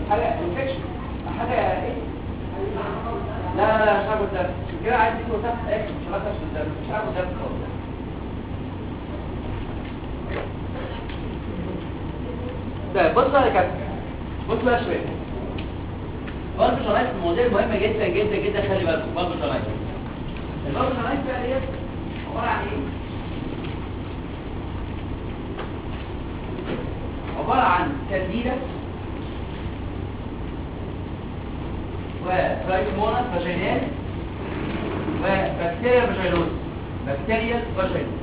حاجه انفكشن حاجه ايه لا لا لا مش هاخد دم كده عايز تيجي تحت الاخر مش هاخد دم مش هاخد دم خالص ده بص بقى يا كابتن بص بقى شويه برضه شرايط المواضيع مهمه جدا جدا جدا خلي بالكم برضه شرايط البرضه شرايط بقى ديت عباره عن ايه عباره عن كانديدا وترايكوموناس فاجينال وبكتيريا فاجينوز بكتيريا فاجينوز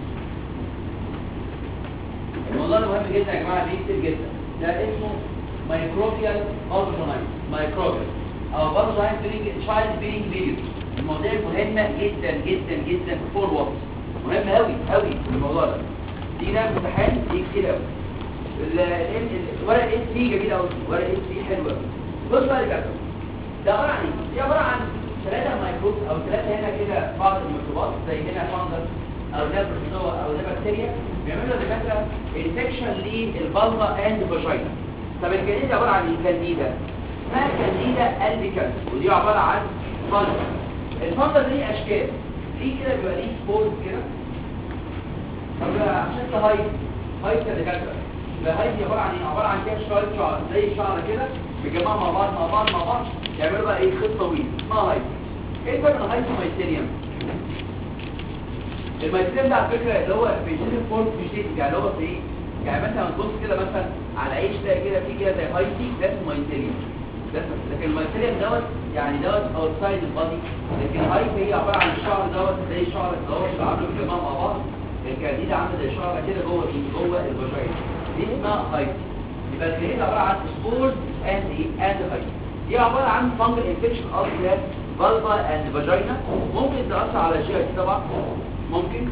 الموضوع ده مهم جدا يا جماعه ليه كتير جدا ده اسمه مايكروبيال بالبوجينايت مايكروبيال او بالبوجينايت بيرنج تشايلد بيرنج فيديو المواضيع مهمه جدا جدا جدا في فور واتس مهم قوي قوي الموضوع ده دي ده امتحان دي كتير قوي ال- ال- ال- ورق اس سي جميل قوي ورق اس سي حلو قوي بص بقى يا كابتن ده عباره عن ايه؟ دي عباره عن ثلاثه مايكروب او ثلاثه هنا كده بعض الميكروبات زي هنا فانجس او ده بروتوزوا او ده بكتيريا بيعملوا دكاتره انفكشن للبلغه اند فاجينا طب الكانديدا عباره عن ايه كانديدا اسمها كانديدا البيكال ودي عباره عن فانجس الفانجس ليه اشكال ليه كده بيبقى ليه سبورز كده طب عشان ده هاي هاي كدكاتره الهاي دي عباره عن ايه عباره عن كده شويه شعر زي شعر كده بيجمعوا مع بعض مع بعض مع بعض يعملوا بقى ايه خط طويل اسمها هاي ايه الفرق بين الهاي والمايتيريوم المايتيريوم ده على فكره اللي هو بيشيل فورس بيشيل يعني اللي هو في ايه يعني مثلا تبص كده مثلا على عيش تلاقي كده في كده زي هاي تي ده اسمه مايتيريوم ده اسمه لكن المايتيريوم دوت يعني دوت اوتسايد البادي لكن الهاي هي عباره عن الشعر دوت زي شعر دوت اللي عامله بيجمعوا مع بعض الكانديدا عامله زي شعره كده جوه ايه جوه الفاجينا دي اسمها هاي يبقى الكانديدا عباره عن سبورز اند ايه اند هاي دي عباره عن فانجل انفكشن اوف ذا فالفا اند فاجينا ممكن تاثر على الجي اي طبعا ممكن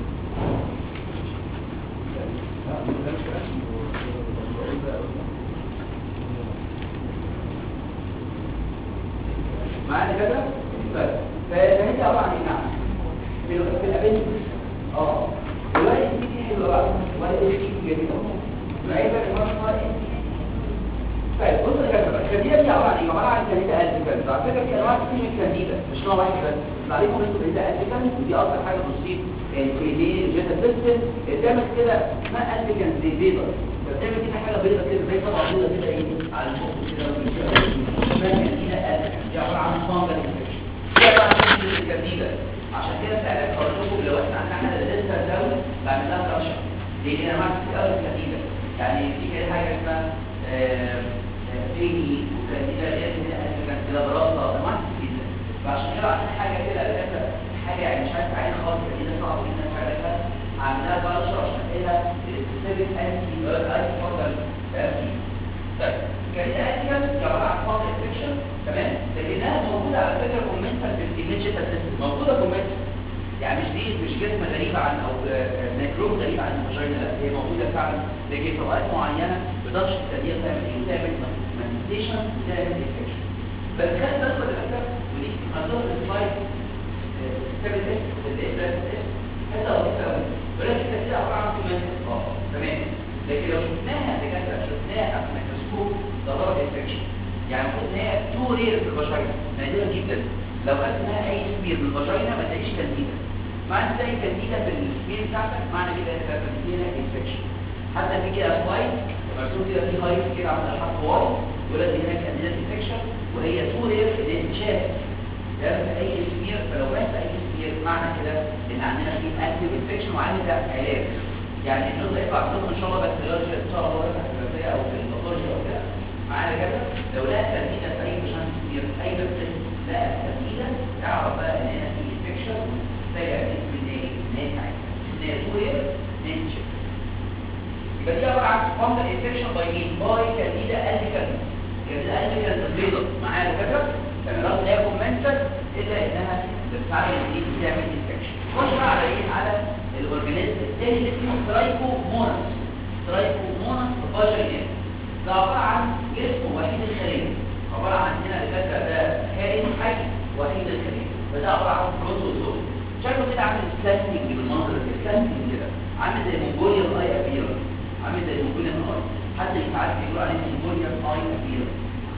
معانا كده طيب فهي عباره عن ايه نعم في ال- في الابنت اه الواحد دي حلوه بقى الواحد دي جميل معايا بقى المرة طيب بص يا جماعه الكانديدا دي عباره عن ايه عباره عن كانديدا البيكال على فكره في انواع كتير من الكانديدا مش نوع واحد بس اللي عليكم انتوا كانديدا البيكال ودي اكتر حاجه بتصيب الكريدين الجيتا سيستم قدامك كده اسمها البيكال زي بيضه بتعمل كده حاجه بيضه كده زي طبعا بيضه كده ايه على الفوق كده اسمها كانديدا البيكال دي عباره عن فانجل انفكشن دي عباره عن الكانديدا عشان كده في علاج هقول لكم لو احنا عندنا حاجه لسه داون بعمل لها كرشه لان انا معاك كتير قوي الكانديدا يعني في كده حاجه اسمها فيني وكانديدا اللي هي كانت كده براسه انواع كتير جدا فعشان كده عشان حاجه كده لسه حاجه يعني مش عارف عين خالص كده صعب جدا في علاجها عاملها كرشه عشان كده السبيسيفيك انتي اي فوكال طيب كانديدا انتي عباره عن فاضل انفكشن تمام لكنها موجوده على فكره كومنتال في الايميجيتال سيستم موجوده كومنتال يعني مش دي مش جسم غريب عن او ميكروب غريب عن الفاجينا لا هي موجوده فعلا لكن في اوقات معينه بتقدرش تخليها تعمل ايه تعمل مانيفستيشن تعمل انفكشن بس خلي بالك من الفكره ودي هنظهر السلايد ستيبل اس اللي هي بلاس اس حتى لو انت ولكن كده عباره عن كومنتال اه تمام لكن لو شفناها دكاتره شفناها تحت الميكروسكوب ده ضرب انفكشن يعني المفروض ان هي تو رير في الفاجينا نادره جدا لو قلت انها اي سبير من الفاجينا ما تلاقيش كانديدا معنى تلاقي كانديدا في السبير بتاعتك معنى كده ان كانديدا انفكشن حتى في كده سلايد مرسوم كده في هايت كده عامل حرف واو يقول لك هنا كانديدا انفكشن وهي تو رير اللي اتشاف ده في اي سبير فلو بس اي سبير معنى كده ان عندنا في اكتيف انفكشن وعندنا ده علاج يعني النقطه يطلع عندكم ان شاء الله بكتيريولوجي ان شاء الله في او في الباثولوجي او كده معانا كده لو لقى كانديدا في اي مشان كتير اي بكتيريا لقى كانديدا اعرف بقى ان هنا في انفكشن محتاجه اسم ايه نيت نيتوير نيتشر يبقى دي عباره عن فانجل انفكشن باي مين باي كانديدا البيكال كانديدا البيكال البيضه معايا كده تمام لا كومنتال الا انها بتتعامل دي بتعمل انفكشن خش بقى على ايه على الاورجانيزم الثاني اللي اسمه ترايكوموناس ترايكوموناس فاجينال ده عباره عن جسم وحيد الخليه عباره عن هنا الفكره ده كائن حي وحيد الخليه فده عباره عن بروتوزوم شكله كده عامل سلاسنج بالمنظر كده سلاسنج كده عامل زي مونجوليان اي ابيرنس عامل زي مونجوليان اي حتى ساعات بيقولوا عليه مونجوليان اي ابيرنس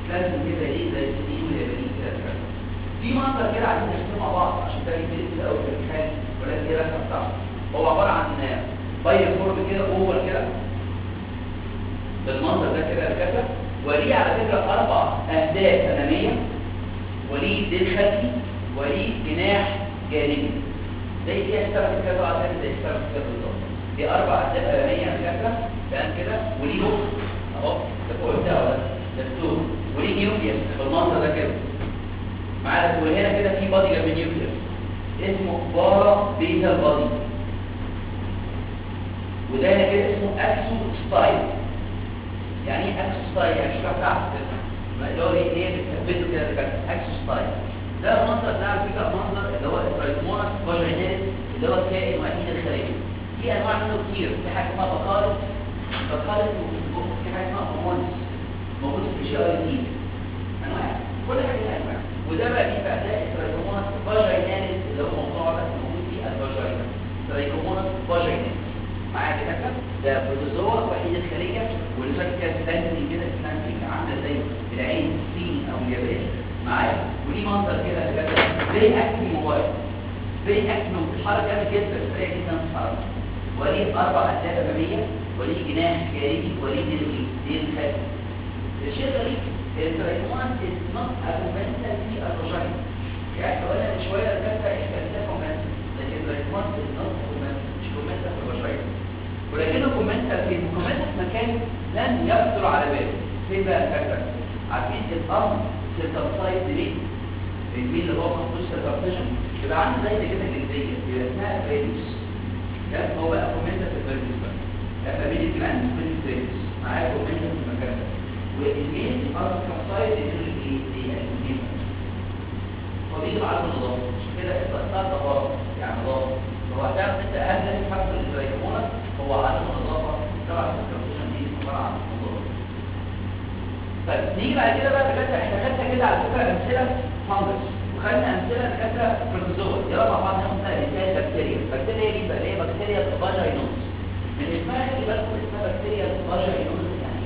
لازم كده ايه زي السنين واليابانيين كده في منظر كده عايزين نرسمه مع بعض عشان ده بيتقلب في الاول في الامتحان ولا دي الرسمه بتاعته هو عباره عن باير فورم كده اوفر كده بالمنظر ده كده كده وليه على فكره اربع اهداف اماميه وليه ديل خلفي وليه جناح جانبي زي دي اشتغلت كده طبعا زي زي اشتغلت كده بالظبط دي اربع اهداف اماميه على فكره تمام كده وليه نص اهو ده فوق بتاعه ده ده السور وليه نيوكليس بالمنظر ده كده معانا وهنا كده في بادي جنب النيوكليس اسمه بارا بيتا بادي وده هنا كده اسمه اكسو ستايل يعني ايه اكسو ستايل يعني شو بتاعت اللي هو ايه ايه بتثبته كده كده اكسو ستايل ده المنظر ده على فكره منظر اللي هو الترايكمونس فاجيناليس اللي هو الكائن الوحيد الخارجي في انواع منه كتير في حاجه اسمها بقالة بقالة في حاجه اسمها هرمونز موجود في الجي اي دي انواع كل حاجه لها انواع وده بقى بيبقى ده الترايكمونس فاجيناليس اللي هو موضوع بس موجود في الفاجينا ترايكمونس فاجيناليس معايا كده ده بروتوزوا وحيد الخليه واللي فاكر كده سلانتنج كده سلانتنج عامله زي العين الصيني او الياباني معايا وليه منظر كده كده زي اكتف موبايل زي اكتف بيتحرك جامد جدا سريع جدا في الحركه وليه اربع اهداف اماميه وليه جناح جانبي وليه ديل ديل خلفي الشيء الغريب الترايكومان از نوت اكومنتال في الرجل يعني لو انا من شويه ركبت احتمال كومنتال لكن الترايكومان از نوت كومنتال مش كومنتال في الرجل ولكنه كومنتال في كومنتال في مكان لن يخطر على باله فين بقى الفكره عارفين الامر سيركمسايز مين المين اللي هو مخصوص سيركمسيشن يبقى عنده زي كده جلديه يبقى اسمها فيروس ده هو بقى كومنتال في الفيروس بقى لما بين الجلاند وبين الفيروس معايا كومنتال في المكان ده والمين الامر سيركمسايز اللي هي المين هو بيجي على النظام عشان كده اسمها طهاره يعني نظافه هو هتعرف انت اهم حاجه للترايكمونس هو عدم النظافه طبعا السيركمسيشن دي عباره عن نظافه طيب نيجي بعد كده بقى دكاتره احنا خدنا كده على فكره امثله فانجس وخدنا امثله دكاتره بروتوزوا يلا مع بعض ناخد بقى مثال بكتيريا البكتيريا دي بقى هي بكتيريا فاجينوس من اسمها خلي بالكم اسمها بكتيريا فاجينوس يعني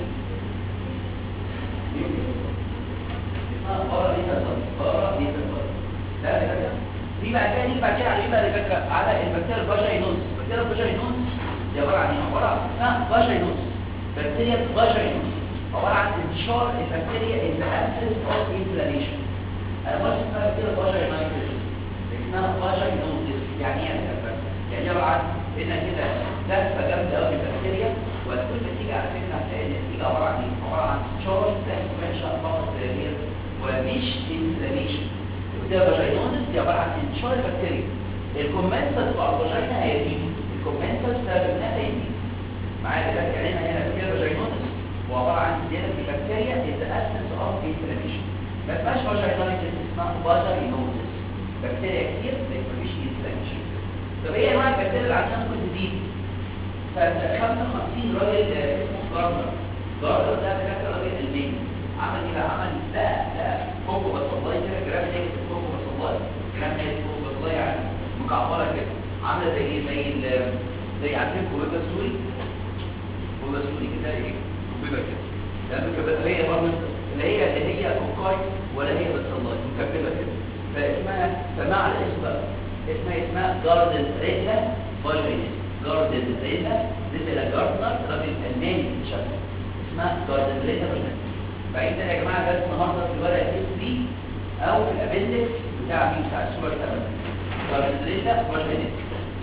ايه؟ اسمها بارا بيتا صل بارا بيتا صل لا دكاتره دي بقى كده نيجي بعد كده على ايه بقى دكاتره على البكتيريا الفاجينوس البكتيريا الفاجينوس دي عباره عن ايه؟ عباره عن اسمها فاجينوس بكتيريا فاجينوس عبارة عن انتشار البكتيريا in the absence of inflammation انا بس اسمها بكتيريا فاجينايتس اسمها فاجينوزيس يعني ايه يا يعني عبارة عن هنا كده لفة جامدة قوي البكتيريا وكل نتيجة على فكرة هتلاقي النتيجة عبارة عن ايه؟ عبارة عن انتشار انفلاميشن فقط غير ومش انفلاميشن البكتيريا فاجينوزيس دي عبارة عن انتشار البكتيريا الكومنسا تبقى الفاجينا هي دي الكومنسا بسبب انها هي دي معايا دلوقتي يعني هنا هنا بكتيريا فاجينوزيس هو عباره عن زياده في البكتيريا in the absence of inflammation ما اسمهاش فاجينايتس اسمها فاجينوزيس بكتيريا كتير مفيش انفلاميشن طب ايه انواع البكتيريا اللي عندنا ممكن تزيد ف 55 راجل اسمه جاردنر جاردنر ده كان راجل الماني عمل ايه بقى عمل لا لا كوكو بصلاي كده جرام نيجاتيف كوكو بصلاي جرام نيجاتيف كوكو بصلاي يعني مكعبره كده عامله زي ايه زي زي عارفين كوبيبه سوري كوبيبه سوري كده ايه مكببه كده لان مكببه هي برضه لا هي اللي هي كوكاي ولا هي بتصلاي مكببه كده فاسمها سماع على الاسم بقى اسمها اسمها جاردن ريلا فاجينيس جاردن ريلا ريلا جاردنر راجل الماني شكله اسمها جاردن ريلا فاجينيس بعيد ده يا جماعه درس النهارده في الورقه اس 3 او في الابندكس بتاع مين بتاع الصوره 8 جاردن ريلا فاجينيس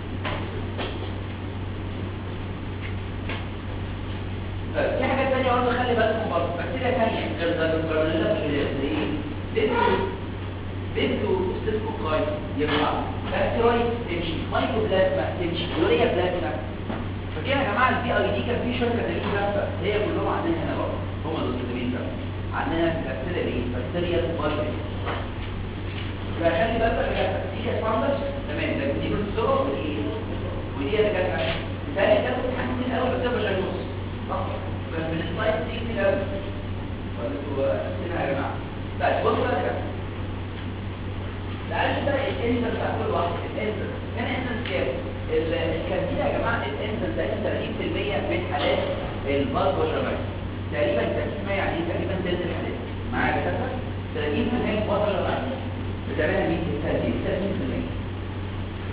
في حاجات ثانيه برضه خلي بالكم برضه بكتيريا ثانيه غير الجرانيلا زي بنتو بنتو ستيفوكاي يبقى بكتيريا تمشي مايكوبلازما تمشي يوريا بلازما فكده يا جماعه البي اي دي كان في شركه تانية جنبها هي كلهم عندنا هنا برضه هم دول اللي ده عندنا بكتيريا ايه بكتيريا فاجينيس فخلي بالك يا دي كاسباندس تمام ده دي بروتوزوا ودي ودي اللي كانت ثاني كانت بتحسن الاول بكتيريا فاجينوس بس من السلايد دي كتير قوي ولا انتوا قسمها يا جماعه طيب بصوا بقى كده تعالوا بقى الانسر بتاع كل واحد الانسر هنا انسر كام الكانتين يا جماعه الانسر ده 30% من حالات الفالفو شمال تقريبا 30% يعني تقريبا ثلث الحالات معاك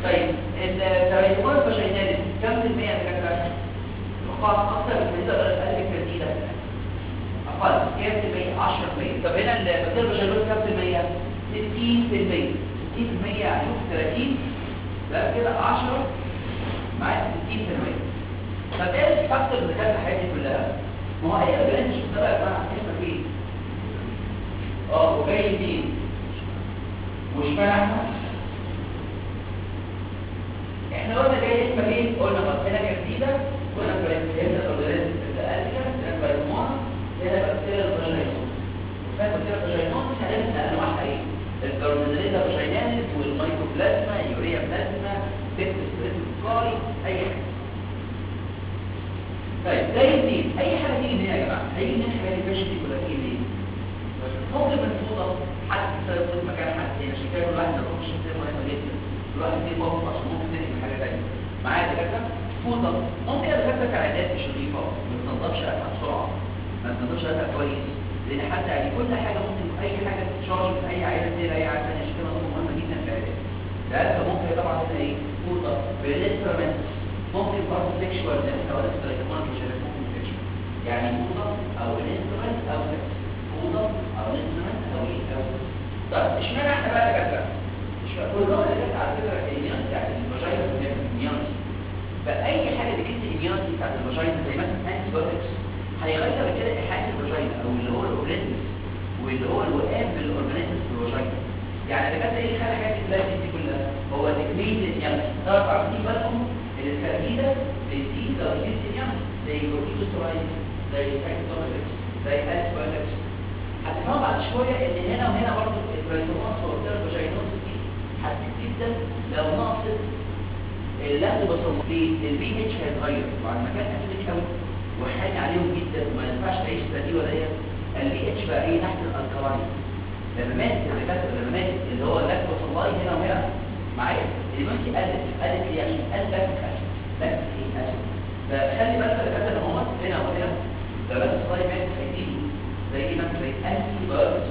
طيب الترايكمون فاجيناليس كم في المية يا دكاتره؟ خلاص اكتر من كده قلب الترتيبه اقل كام في المية 10% طب هنا البكتيريا الفاجيناليس كم في المية 60% 60% يعني شوف 30 بقى كده 10 معاك 60% طب ايه الفاكتور اللي كانت الحاجات دي كلها ما هو اي اورجانيزم مش مستوعب يا جماعه اسمك ايه اه وجاي منين واشمعنى احنا احنا قلنا جاي اسمك ايه قلنا خلاص هنا جديده قلنا فهمنا الاورجانيزم الاليكا هنا بايرمون هنا بكتيريا الفاجينوس فبكتيريا الفاجينوس هنبدا انواعها ايه الكاربونيزا فاجيناليس والمايكوبلازما يوريا بلازما بيكت ستريس كاري اي حاجه طيب ده منين اي حاجه تيجي منين يا جماعه هيجي منين الحاجات اللي دي كلها تيجي منين ممكن من فوضى حد يسيطر مكان حد تاني عشان كده كل واحد يخش في مهمه جدا كل واحد فيه موقف عشان ممكن تنقل حاجه ثانيه معايا يا دكاتره فوضى ممكن ادخلك كعادات مش نظيفه ما تنضفش رقبتها بسرعه ما تنضفش رقبتها كويس لان حتى يعني كل حاجه ممكن اي حاجه تتشارج من اي عيله تصير اي عيله ثانيه عشان كده نقطه مهمه جدا في العلاج ده ممكن طبعا هنا ايه فوضى بالانسترومنت ممكن برضه سيكشوال زي ما احنا قلنا في الكمان مش ممكن سيكشوال يعني فوضى او الانسترومنت او سكس فوضى او الانسترومنت او ايه او طيب اشمعنى احنا بقى دكاتره اشمعنى كل ده اللي جت على فكره الاميونتي بتاعت الفاجينا الاميونتي فاي حاجه بتجيب الاميونتي بتاعت الفاجينا زي مثلا انتي بايوتكس هيغير كده احساس الفاجينا او اللي هو الاورجانيزم واللي هو الوئام بالاورجانيزم في الفاجينا يعني دكاتره ايه اللي خلى حاجات البلاد دي كلها هو تكميل الاميونتي تعرف عارفين بالكم ان الكاربيدا بتزيد درجه الاميونتي زي الكورتيكوستيرويد زي السايكوتوميكس زي الاسبايوتكس هتفهم بعد شويه ان هنا وهنا برضه البريتوماس والفاجينوس دي هتزيد جدا لو نقصت اللاكتوباسوم ليه البي اتش هيتغير بعد ما كان اسيدك قوي وحامي عليهم جدا وما ينفعش تعيش دي ولا هي البي اتش بقى ايه تحت الالكلاين لما مات الدكاتره لما مات اللي هو اللاكتوباسوم هنا وهنا معايا الامونتي قلت قلت ليه عشان قلت لاكتيك اسيد لاكتيك اسيد فخلي بالك الدكاتره ان هو هنا وهنا ده بس صايم مات هيديله زي ايه مثلا زي انتي بايوتكس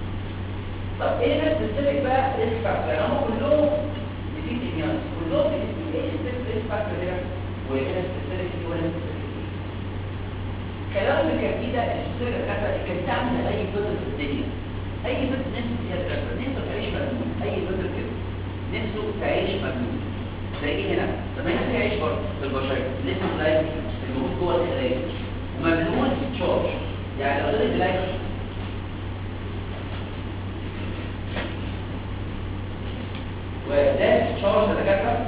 طب ايه بقى سبيسيفيك بقى ريسك فاكتور يعني هم كلهم بيزيد الاميونتي كلهم بيزيد ايه سبيسيفيك فاكتور هنا وهنا سبيسيفيك دي وهنا سبيسيفيك دي كلام الجديدة السبيسيفيك الكاتبة كان تعمل اي فطر في الدنيا اي فطر نفسه فيها الكاتبة نفسه تعيش مجنون اي فطر كده نفسه تعيش مجنون زي ايه هنا طب هنا في عيش برضه في البشرية لسه لايك الموجود جوه الخلايا وممنوع تشارج يعني لو غير اللايك وده تشارج الدكاتره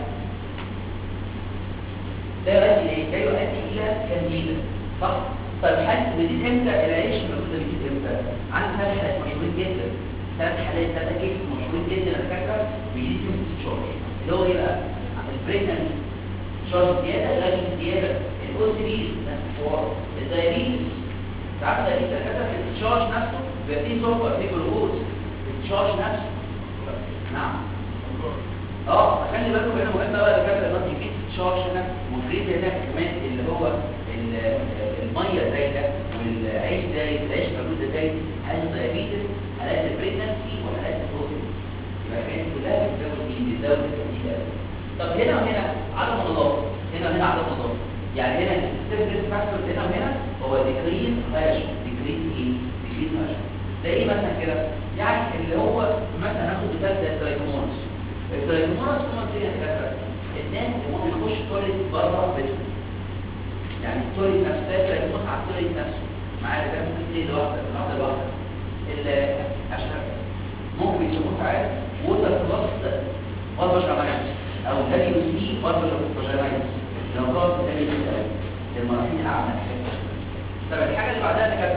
ده يؤدي لايه؟ ده يؤدي الى كانديدا صح؟ طيب حالة بيزيد امتى العيش المفروض ده بيزيد امتى؟ عندي ثلاث حالات مشهورين جدا ثلاث حالات ثلاث كيس مشهورين جدا الدكاتره بيزيد فيهم التشارج اللي هو ايه بقى؟ البريجننت شارج زياده لاجن زياده الاو سي بي نفس الحوار الدايابيتس تعرف الدايابيتس الدكاتره في التشارج نفسه بيبقى فيه سكر فيه جلوكوز التشارج نفسه نعم اه خلي بالكم هنا مهم قوي الدكاتره ان انت جيت تشارج هنا وفريز هنا كمان اللي هو الميه زايده والعيش زايد العيش موجود زايد حالات الدايابيتس حالات البريجنسي وحالات البروتين يبقى الحاجات كلها بتزود مين بتزود الكتيبه طب هنا وهنا عدم النظافه هنا وهنا عدم النظافه يعني هنا السبيسيفيك فاكتور هنا وهنا هو ديكريز هاش ديكريز ايه ديكريز هاش زي ايه مثلا كده يعني اللي هو مثلا هاخد مثال زي الترايكومونس الترايكومونس هم فين الدكاتره الناس اللي ممكن يخش تويليت بره بيتهم يعني التويليت نفسه ده الترايكومونس على التويليت نفسه معايا ده ممكن تيجي لوحده لوحده لوحده عشان ممكن يسموه ساعات ووتر بلس باربش عمليات او دبليو سي باربش فاجينايتس لو كانت دبليو سي للمراحل الاعلى طب الحاجه اللي بعدها كده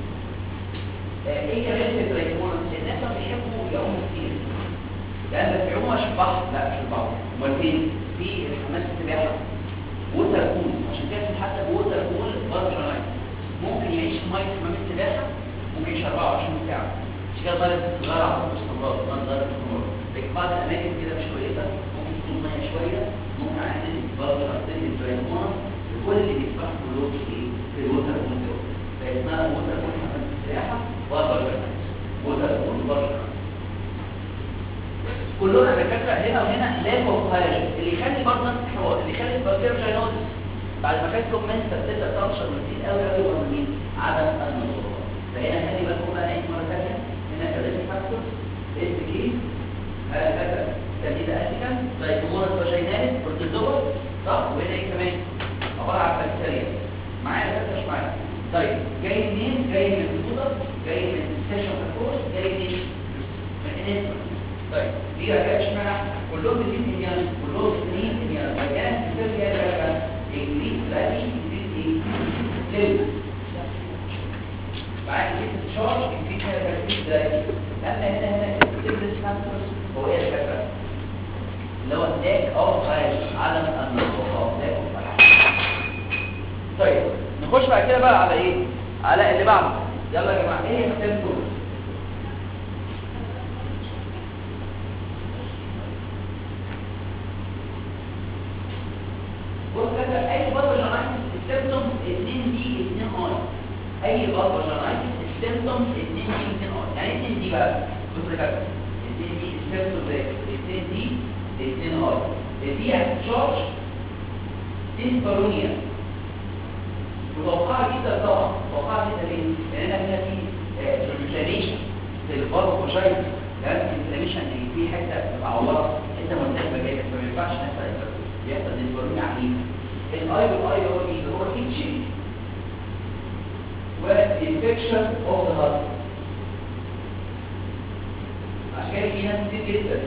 ايه كمان في الترايكومونس الناس ما بيحبوا يعوموا كتير لان بيعوموا مش في البحر لا مش في البحر امال فين في حمام السباحه ووتر بول عشان كده حتى ووتر بول فاجينايتس ممكن يعيش في ميه حمام السباحه ممكن يعيش 24 ساعه مش كده ضرب صغيره على طول استمرار ما ضرب استمرار لكن بعض الاماكن كده مش كويسه ممكن تكون ميه شويه ممكن عندي برضه عندي الترايكومونس كل اللي بيسبح كلهم في في الوتر بول ده فاسمها ووتر بول حمام السباحه وفاجينايتس ووتر بول فاجينايتس كل كلهم دكاتره هنا وهنا لاك اوف هايجين اللي يخلي برضه نفس الحوار اللي يخلي البكتيريا فاجينوزس بعد ما كانت كومنتا تبدا تنشر وتزيد قوي قوي هو مين عدم النضوج فهنا خلي بالكم بقى ايه مره ثانيه هنا كذلك فاكتور اس كي هذا كانديدا اتيكان دايكومونس فاجيناليس بروتوزوا صح وهنا ايه كمان عباره عن بكتيريا معايا ولا مش معايا طيب جاي منين جاي من الفوضى جاي من السيشن كورس جاي منين من الانسان طيب دي رجعت اشمعنى كلهم بتجيب انيان كلهم اثنين انيان فكانت الفكره هي بقى انجليز لاتي انجليز ايه ليه معاك انجليز تشارج انجليز هنا تركيز دايركت اما هنا هنا السيبرس فاكتورز هو ايه الفكره اللي هو لاك اوف هايج عدم النظافه لاك اوف طيب نخش بعد كده بقى على ايه على اللي بعده يلا يا جماعه ايه هي السيمبتومز بص كده اي بطل جنايتس السيمبتومز 2 دي 2 اي اي بطل جنايتس السيمبتومز 2 دي 2 اي يعني 2 دي بقى بص كده 2 دي السيمبتومز 2 دي 2 اي دي تشارج ديسبارونيا متوقعه جدا طبعا متوقعه جدا ليه؟ لان هنا في انفلاميشن في الفالف فاجينس لان الانفلاميشن اللي في حته معوره حته ملتهبه جدا فما ينفعش نحصل يحصل ديسبارونيا عنيفه الاي والاي هو ايه هو ايتشنج والانفكشن اوف ذا هارت عشان كده في ناس كتير جدا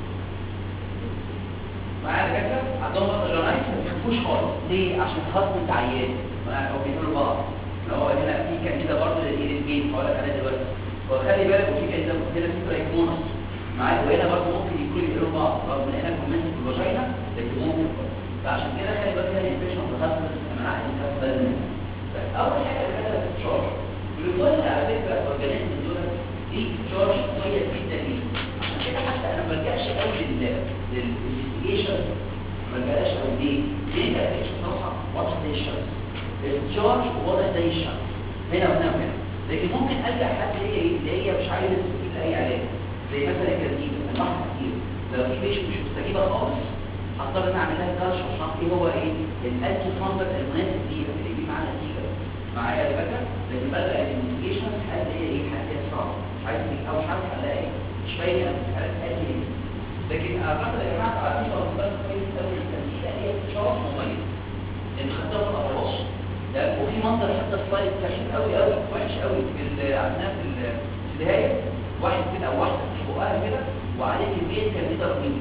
معايا دكاتره عندهم بطاجنايتس ما بيخافوش خالص ليه عشان الهارت انت عيان هو بيقولوا بعض لو هو هنا في كان كده برضه للايد الجين هقول لك عليها دلوقتي وخلي بالك وفي كده هنا في ترايكونس معاك وهنا برضه ممكن يكونوا بيقولوا بعض رغم ان هنا كومنت في الفاجينا لكن ممكن فعشان كده خلي بالك هنا الانفكشن في الهارت انا عايز ناخد بالنا منها اول حاجه كده التشارج الجلوكوز على فكره الاورجانيزم دول دي تشارج كويس جدا ليه عشان كده حتى انا ما برجعش قوي للانفستيجيشن ما برجعش قوي ليه؟ ليه ما بقتش نصحى واتش ستيشن التشارج وضع زي الشمس هنا وهنا وهنا لكن ممكن الجا حد اللي هي اللي هي مش عايز تستجيب لاي علاج زي مثلا الكارديجا انواع كتير لو في بيش مش مستجيبه خالص هضطر ان اعمل لها كالش عشان اعرف ايه هو ايه الانتي فانجل المناسب ليها اللي يجيب معاها نتيجه معايا يا فاكر لكن بقى الانفستيجيشن حد هي ايه حد هي صعب مش عايز او حد هنلاقي مش باينه حالات قد ايه لكن اعتقد يا جماعه عارفين لو بس كويس قوي الكارديجا هي تشارج مميز لان خدتها في الاطراف ده وفي منظر حتى سلايد سخيف قوي قوي وحش قوي في عندنا في النهايه واحد كده او واحده في بقها كده وعليه كميه كانديدا رهيبه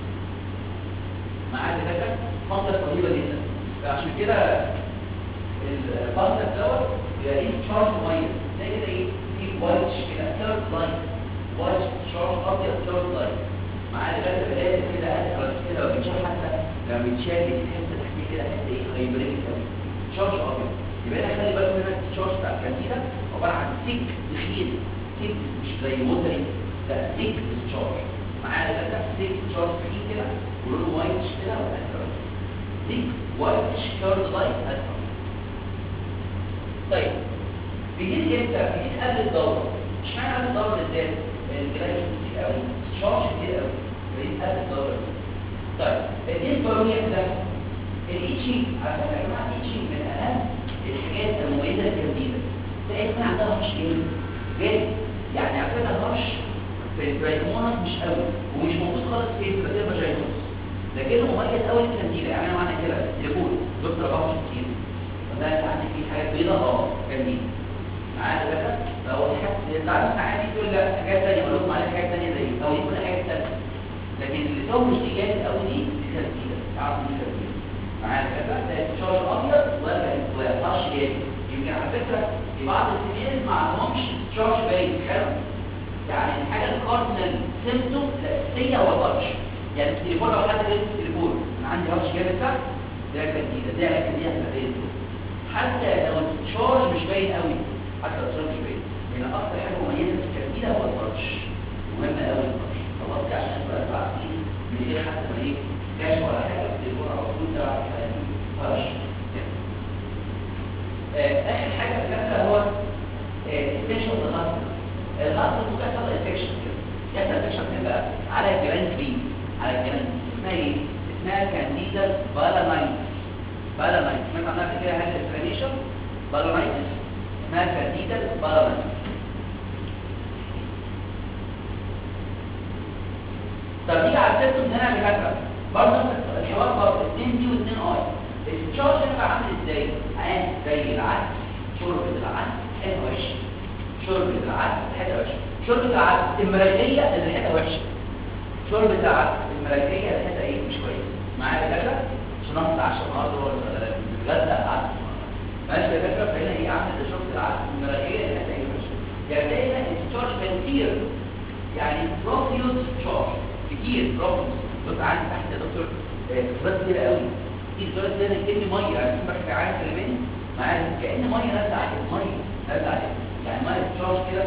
معاه دكاتره منظر رهيبه جدا فعشان كده الباندا دوت بيبقى ليه تشارج مميز زي كده ايه في وايت كده ثيرد لاين وايت تشارج ابيض ثيرد لاين معاه دكاتره بدايه كده اسفل كده وبيتشال حتى لما بيتشال بتحس تحتيه كده حته ايه هايبريك قوي تشارج ابيض يبقى انا خلي بالكم هنا التشارج بتاع الكانديدا عباره عن سيك تخين سيك مش زي موتري لا سيك تشارج معايا ده سيك تشارج تخين كده ولونه وايت كده واسفل سيك وايت كارد لايت اسفل طيب بيجي امتى بيجي قبل الدوره اشمعنى قبل الدوره بالذات الجلايش كتير قوي تشارج كتير قوي بيجي قبل الدوره طيب الديسبارونيا ده الايتشنج على فكره يا جماعه الايتشنج من اهم الحاجات المميزه الجديده تلاقي يكون عندها هرش جامد جامد يعني على فكره الهرش في البرايمونس مش قوي ومش موجود خالص في الكاتير فاجينوس لكنه مميز قوي الكانديدا يعني انا معنى كده تليفون دكتور 24 كتير فده انت عندك فيه حاجات بيضاء اه كانديدا معايا كده لو حد انت عارف عادي تقول لا حاجات ثانيه اقول لكم على حاجات ثانيه زي او يكون حاجات ثانيه لكن اللي توج دي جامد قوي دي دي كانديدا تعرف دي كانديدا معايا كده ده الشارج ابيض ولا ويطلعش جامد يمكن على فكره في بعض السنين ما عندهمش شارج باين حلو يعني الحاجه الكاردينال سيمتوم الاساسيه هو الهرش يعني التليفون لو حد جايب التليفون انا عندي هرش جامد ده ده كديده ده كديده هتبقى حتى لو الشارج مش باين قوي حتى لو الشارج مش باين لان اكتر حاجه مميزه في الكديده هو الهرش مهم قوي الهرش خلاص كده عشان تبقى سبع سنين من غير حتى ما ايه كاش ولا حاجه في التليفون على طول ده هرش اخر حاجه في الكلام هو انفكشن الغصب الغصب ممكن يحصل انفكشن كده يحصل انفكشن فين بقى على الجراند فين سمعت عنها قبل كده هاند انفلاميشن بالونايتس اسمها كانديدا بالونايتس طب نيجي على السيستم هنا يا دكاتره برضه الحوار برضه 2 دي و2 اي التشارج هنا عامل ازاي عين زي العدس شرب العدس حته وحشه شرب العدس حته وحشه شرب العدس المراجيه اللي حته وحشه شرب العدس المراجيه اللي حته ايه مش كويس معايا يا دكاتره عشان ناخد 10 النهارده ولا نتغدى عدس ماشي يا دكاتره فهنا ايه عامل زي شرب العدس المراجيه اللي حته ايه وحشه يعني ده هنا التشارج كتير يعني بروفيوز تشارج كتير بروفيوز بص عندي تحت يا دكتور اكسبات كتير قوي في سؤال تاني كأن ميه يعني اسمك في عين كلمين معايا كأن ميه نازله عليك ميه نازله عليك يعني ميه تشارج كده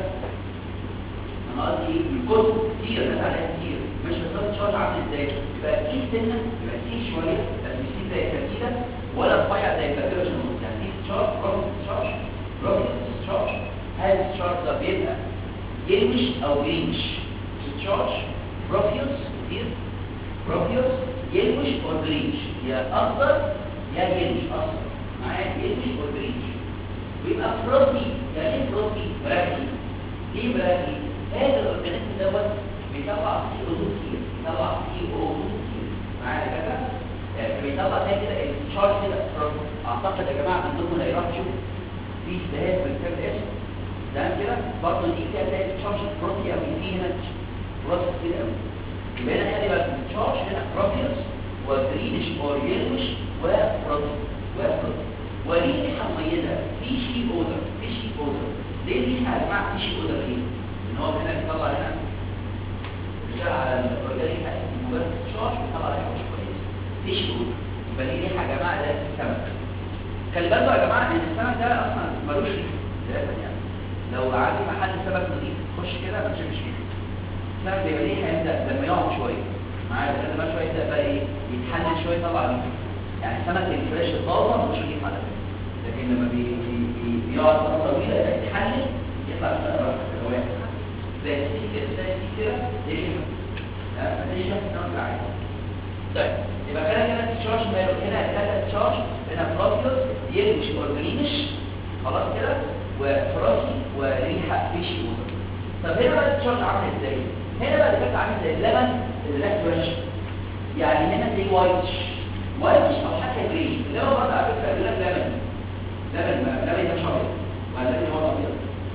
انا قصدي ايه الكتب كتير نازله عليها كتير مش بالظبط تشارج عامل ازاي يبقى في سنه يبقى في شويه بس مش في زي كتيره ولا رفيع زي الفابيرشن يعني في تشارج بروفيس تشارج بروفيس تشارج هل التشارج ده بيبقى يلمش او جرينش تشارج بروفيوس كتير بروفيوس يلمش او جرينش يا اخضر يا يلمش اصفر معايا يلمش او جرينش ويبقى فروتي يعني ايه فروتي براكي ليه براكي هذا الاورجانيزم دوت بيطلع سي او 2 كتير بيطلع سي او 2 كتير معايا كده يعني بيطلع زي كده التشارج كده فروتي اعتقد يا جماعه عندكم هيروح تشوف في اجتهاد في الكتاب الاسم تمام كده برضه دي كده تلاقي التشارج فروتي قوي في هنا فروتي كتير قوي يبقى هنا خلي بالك التشارج هنا بروفيوس وجرينش اور يلوش وفروتي وفروتي وليه ريحه مميزه فيشي اودر فيشي اودر ليه ريحه يا جماعه فيشي اودر ليه؟ ان هو هنا بيطلع هنا بيشتغل على الاورجانيك اسيد مجرد التشارج بيطلع ريحه مش كويسه فيشي اودر يبقى ليه ريحه يا جماعه ده السمك خلي بالكم يا جماعه ان السمك ده اصلا ملوش ريحه لازم يعني لو عندي محل سمك نظيف خش كده ما تشمش فيه السمك بيبقى ليه هيبدا لما يقعد شويه معايا لما شويه يبدا بقى ايه يتحلل شويه يطلع ريحه يعني السمك الفريش الطازه ملوش ريحه على فكره لكن لما بي بي بي بيقعد فتره طويله يبقى يتحلل يطلع روايح زي السي كده زي السي كده دي ريحه مفيش ريحه السمك العادي طيب يبقى كده كده التشارج ماله هنا ثلاثه تشارج هنا بروفيوس يلمش اورجانيش خلاص كده وفراسي وريحه فيشي اوزر طب هنا بقى التشارج عامل ازاي هنا بقى اللي عامل زي اللبن اللي ريحته وحشه يعني هنا زي وايتش وايتش او حتى جري اللي هو برضه على فكره بيقول لك لبن لبن لبن ده مش ابيض ولا لبن هو ابيض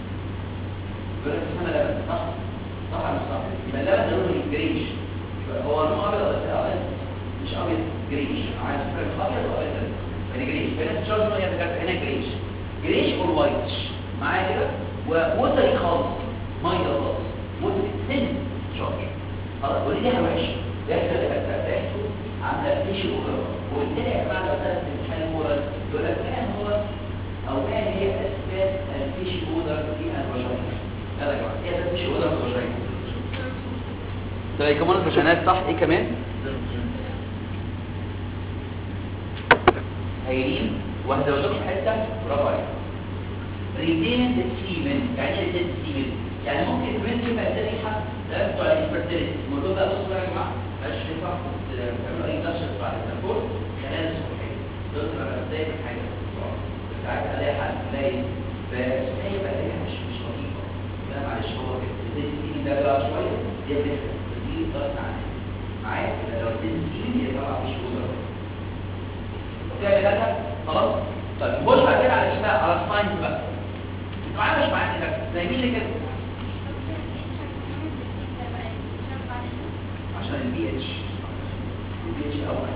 بيقول لك اسمها لبن صح صح ولا مش صح يبقى اللبن ده لونه جريش هو لونه ابيض بس ابيض مش ابيض جريش عايز تفرق ابيض وابيض يعني جريش فهنا التشارج هنا بجد هنا جريش جريش اور وايتش معايا كده ووتري خالص ميه خالص وتري سن تشارج خلاص ودي ريحه وحشه ريحه ريحته عامله فيش اوفر والتاني يا جماعه لو سالت الامتحان هو يقول لك ما هو او ما هي اسباب الفيش اوفر في الفاجينا يلا يا جماعه ايه اسباب الفيش اوفر في الفاجينا طيب كمان الفاجينات صح ايه كمان هايلين واحده وشوف حته برافو عليك ريتين السيمن يعني ايه ريتين السيمن يعني ممكن كمان تبقى ريحه ده بتوع الانفيرتيليتي الموضوع ده بصوا يا جماعه مش ينفع تعملوا اي نشر بعد التنفس خلال الصبحيه تقدر ازاي حاجه ساعات الاقي حد تلاقي بس هي بقى هي مش مش لطيفه لا معلش هو كده السيمن ده بقى شويه دي بتفرق دي غصب عنها معايا لو اديت السيمن يبقى طبعا مش اوزر اوكي يا جدع خلاص طيب نخش بعد كده على ايه بقى على الساينس بقى انتوا معايا مش معايا كده زي مين اللي كده عشان البي اتش البي اتش اول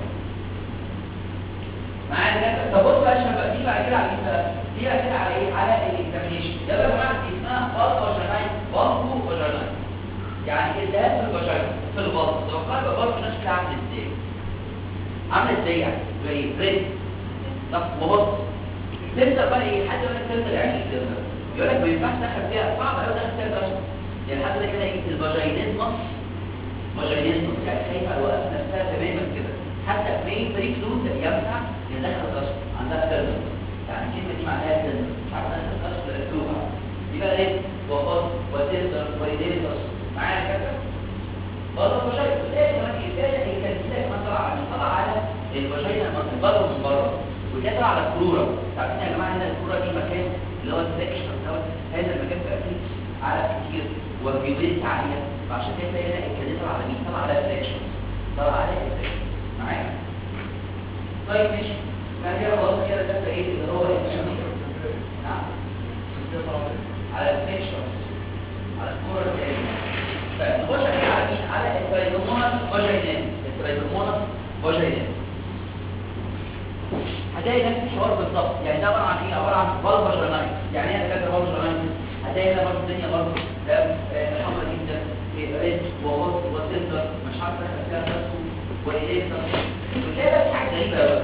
معايا كده طب بص بقى عشان بقى دي بعد كده على ايه بقى دي بقى كده على ايه على الاكزامينشن ده بقى يا جماعه دي اسمها بالب فاجيناين بالبو فاجيناين يعني التهاب في الفاجينا في البطن توقع بقى برضه الناس كده عامله ازاي عامله ازاي يعني زي بريد طب وبص تبدا بقى ايه حد يقول لك تبدا يعني تبدا يقول لك ما ينفعش تدخل فيها صعب قوي تدخل فيها بس يعني حد ده كده ايه الفاجينيزمس فاجينيزمس يعني خايفه على الوقت نفسها تماما كده حتى في فري فلوس يمنع ان دخل الرشد عندها كلمه يعني الكلمه دي معناها كلمه مش عارف دخل الرشد ولا مكتوبه يبقى ايه وقص وتقدر وليديتس معايا كده برضه فاجينا وتلاقي كمان ايه تلاقي الكلمه كمان طلع على طلع على الفاجينا من بره من بره وكده على الكروره عارفين يا جماعه ان الكروره دي مكان اللي هو السكشن دوت هذا المكان بقى فيه عرق كتير وفيبريت عاليه فعشان كده تلاقي هنا الكاديتر على مين طبعا على السكشن طبعا على السكشن معايا طيب ماشي بعد كده خلاص كده ده ايه اللي هو نعم على السكشن على الكوره الثانيه فنخش كده على مين على الترايكومونس فاجينال الترايكومونس فاجينال هتلاقي نفس الحوار بالظبط يعني ده عباره عن ايه عباره عن فالفا جرانايت يعني ايه فاكر فالفا جرانايت هتلاقي هنا برضه الدنيا برضه ده حمرا جدا ريد وهوت وسيلفر مش عارف فيها نفسه واليسر وتلاقي بس حاجه غريبه قوي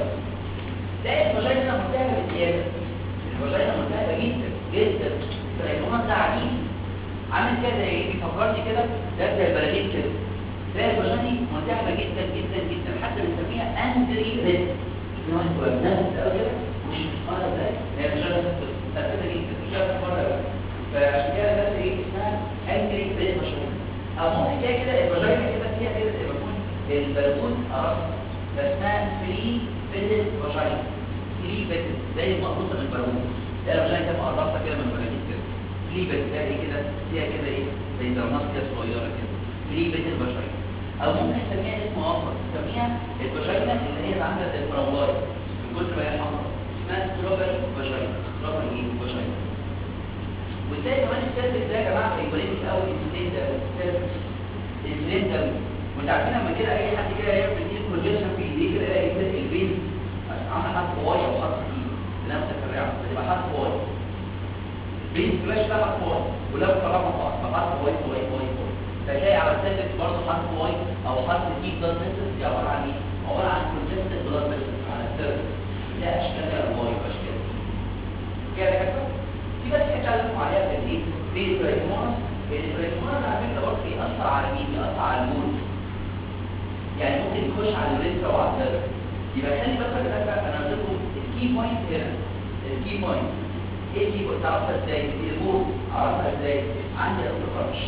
تلاقي الفاجينا مرتفعه بزياده الفاجينا مرتفعه جدا جدا الترايكومونس ده عنيف عامل كده زي ايه بيفكرني كده ده زي البلالين كده تلاقي الفاجينا مرتفعه جدا جدا جدا حتى بنسميها اندري ريد في واحد وزنها قوي كده مش متقارنه ازاي هي مجرد ثابته جدا مش عارف تتفرج فعشان كده بس ايه اسمها انجري بريد مشهور او ممكن تلاقي كده الفاجينا كده فيها كده زي ما يكون البلبون قرص فاسمها فري بيتد فاجينا فري بيتد زي المقصوصه من البلبون ده الفاجينا كده مقرصه كده من البلالين كده فري بيتد ده ايه كده فيها كده ايه زي درنات كده صغيره كده فري بيتد فاجينا او ممكن نسميها اسم اخر نسميها الفاجينا اللي هي عامله زي الفراولايه من كتر ما هي حمراء اسمها ستروبري فاجينا ستروبري ايه فاجينا وتلاقي كمان السيرفكس ده يا جماعه هيبوليتك قوي انسولين ده السيرفكس انسولين ده وانت عارفين لما كده اي حد كده يعمل ايد كونجكشن في ايديه كده يلاقي كده البين عامل حرف واي او حرف اي لا متفرعه بتبقى حرف واي البين فلاش ده حرف واي ولو قربنا بعض فحرف واي واي واي واي فتلاقي على السيرفكس برضه حرف واي او حرف دي بلاد فيسلز دي عباره عن ايه؟ عباره عن كونجكتد بلاد فيسلز على السيرفكس بتلاقي اشكال واي واشكال كده كده في بس حته عايز اسمع عليها في الايه؟ في البريكمونس البريكمونس على فكره برضه بيأثر على مين؟ بيأثر على المود يعني ممكن يخش على الريترا وعلى الدرس يبقى خلي بالك كده انا قلت لكم الكي بوينت هنا الكي بوينت ايه الكي بوينت تعرفها ازاي؟ البورد اعرفها ازاي؟ عندي اصل كرش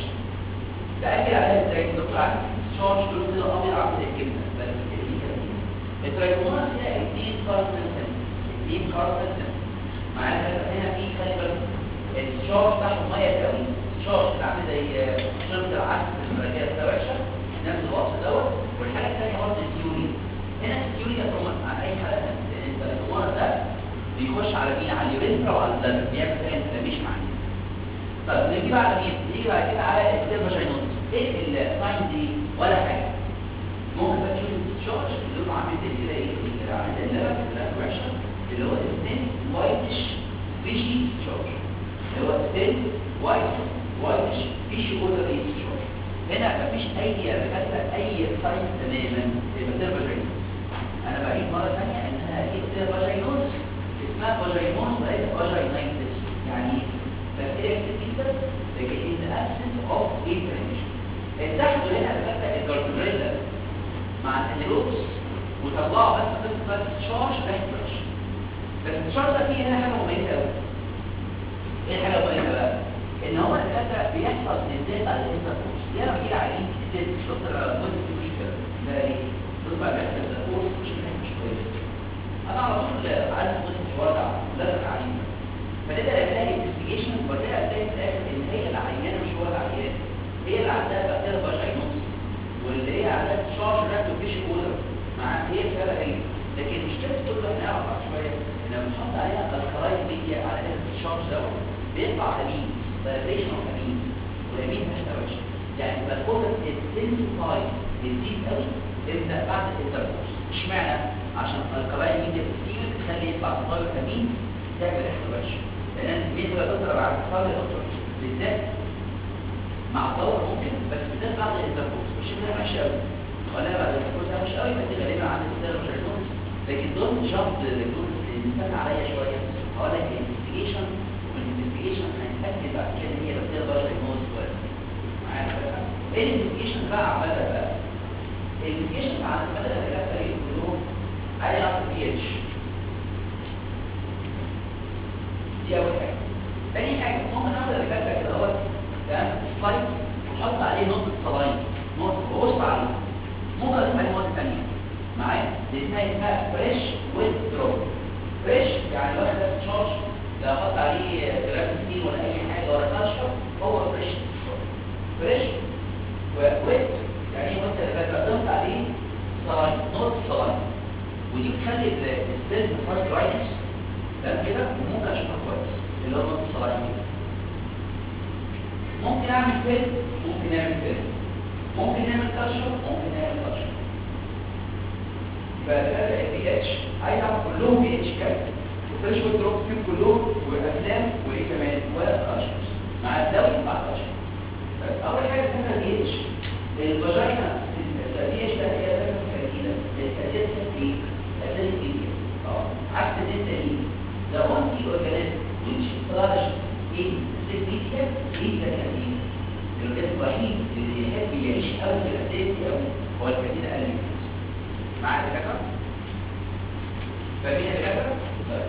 باكد عليها ازاي؟ الدكتور عارف شارج لون كده ابيض عامل زي الجبنه بس دي كده الترايكومونس فيها اثنين كارسل سن اثنين كارسل سن معانا هنا في خلي بالك الشارج بتاعهم ميه قوي الشارج اللي عامل زي شرط العكس في المراجعه ده وحشه نفس الوصف دوت والحاجه الثانيه برضه التيوري هنا التيوري ده طبعا عن اي حاله الترايكومونس ده بيخش على مين على اليوريثرا وعلى البلد بيعمل فيها انفلاميشن عليه طب نيجي بقى على مين نيجي بعد كده على السيرفاجينوس ايه الساين دي ولا حاجه ممكن بقى تشوف الشارج اللي هو عامل زي كده ايه كده عامل زي اللبن كده وحشه اللي هو الثين وايتش فيشي شارج اللي هو الثين وايت وايتش فيشي اودر ايه شارج هنا مفيش اي ركاتة اي ساين تماما يبقى سيرفاجينوس انا بعيد مره ثانيه انها اكيد سيرفاجينوس اسمها فاجينوس وليس فاجينايتس يعني بكتيريا كتير جدا لكن in the absence of inflammation اتحدوا هنا ركاتة الجارتوريلا مع الانيروبس وطلعوا بس قصه تشارج ريسترش بس التشارج ده فيه هنا حاجه مميزه قوي ايه الحاجه المميزه بقى ان هو الدكاتره بيحصل انزال على الانتركورس دي انا بجيب عيانين كتير دكتور جوز كبير ده ايه دكتور بقى بيحصل الانتركورس مش مش كويس انا على طول عايز اخد الحوار ده لازم عليه فنبدا نلاقي انفستيجيشن وبعدين الاقي في الاخر ان هي العيانه مش هو العيان هي اللي عندها بكتيريا فاجينوس واللي هي عندها تشارج راكتو فيش اولر مع هي فعلا هي لكن مشكله كل احنا نعرف بعد شويه ان لما نحط عليها الكرايت ميديا على هذا التشارج دوت بيطلع امين فايبريشن اوف امين والامين مش وحشه يعني يبقى الكوزا انتنسيفاي بتزيد قوي امتى بعد الانتركورس اشمعنى عشان الكرايت ميديا بتزيد بتخلي يطلع تطور امين تعمل ريحه وحشه لان الميديا بتبقى تضرب على الكرايت الاوتر بالذات مع الدور ممكن بس بالذات بعد الانتركورس مش كده وحشه قوي ولا بعد الانتركورس ده مش قوي بس غالبا عند السيرفر لكن دول جامب للدول استنى عليا شويه هقول لك الانفستيجيشن والانفستيجيشن هنتاكد بعد كده هي بكتيريا بشر الموز كويس معايا بقى ايه الانفستيجيشن بقى عمالها بقى الانفستيجيشن على المدى اللي جت فريق كلهم عايز اعرف البي اتش دي اول حاجه تاني حاجه ممكن اعمل الرجاله كده اهوت تمام سلايد وحط عليه نقطه صلاين نقطه بص عليه ممكن اضيف عليه مواد ثانيه معايا دي اسمها اسمها فريش ويز دروب فريش يعني واخد تشارج لا احط عليه جرافيتين ولا اي حاجه ولا كالشر هو فريش فريش وويت يعني ايه وانت اللي بتقدمت عليه صلاين نوت صلاين ودي بتخلي السيلز فاست رايتس تمام كده وممكن اشوفها كويس اللي هو نوت صلاين كده ممكن اعمل فيلم ممكن نعمل فيلم ممكن نعمل كالشر ممكن نعمل كالشر فالثلاثه بي اتش عايز اعمل كلهم بي اتش كام وفريش دروب فيهم كلهم وافلام وايه كمان وكالشر مع الدوري مع الكالشر اول حاجه اسمها بي اتش الفاجينا البي اتش ده هي اساسا كده اساسا في اساسا في اه عكس الانسولين ده وان تي اورجانيزم which flourish in significant media casein الأورجانيزم الوحيد اللي يحب يعيش قوي في الاساسي قوي هو الكاتين الالمنت معايا الدكاتره فاهمين يا دكاتره طيب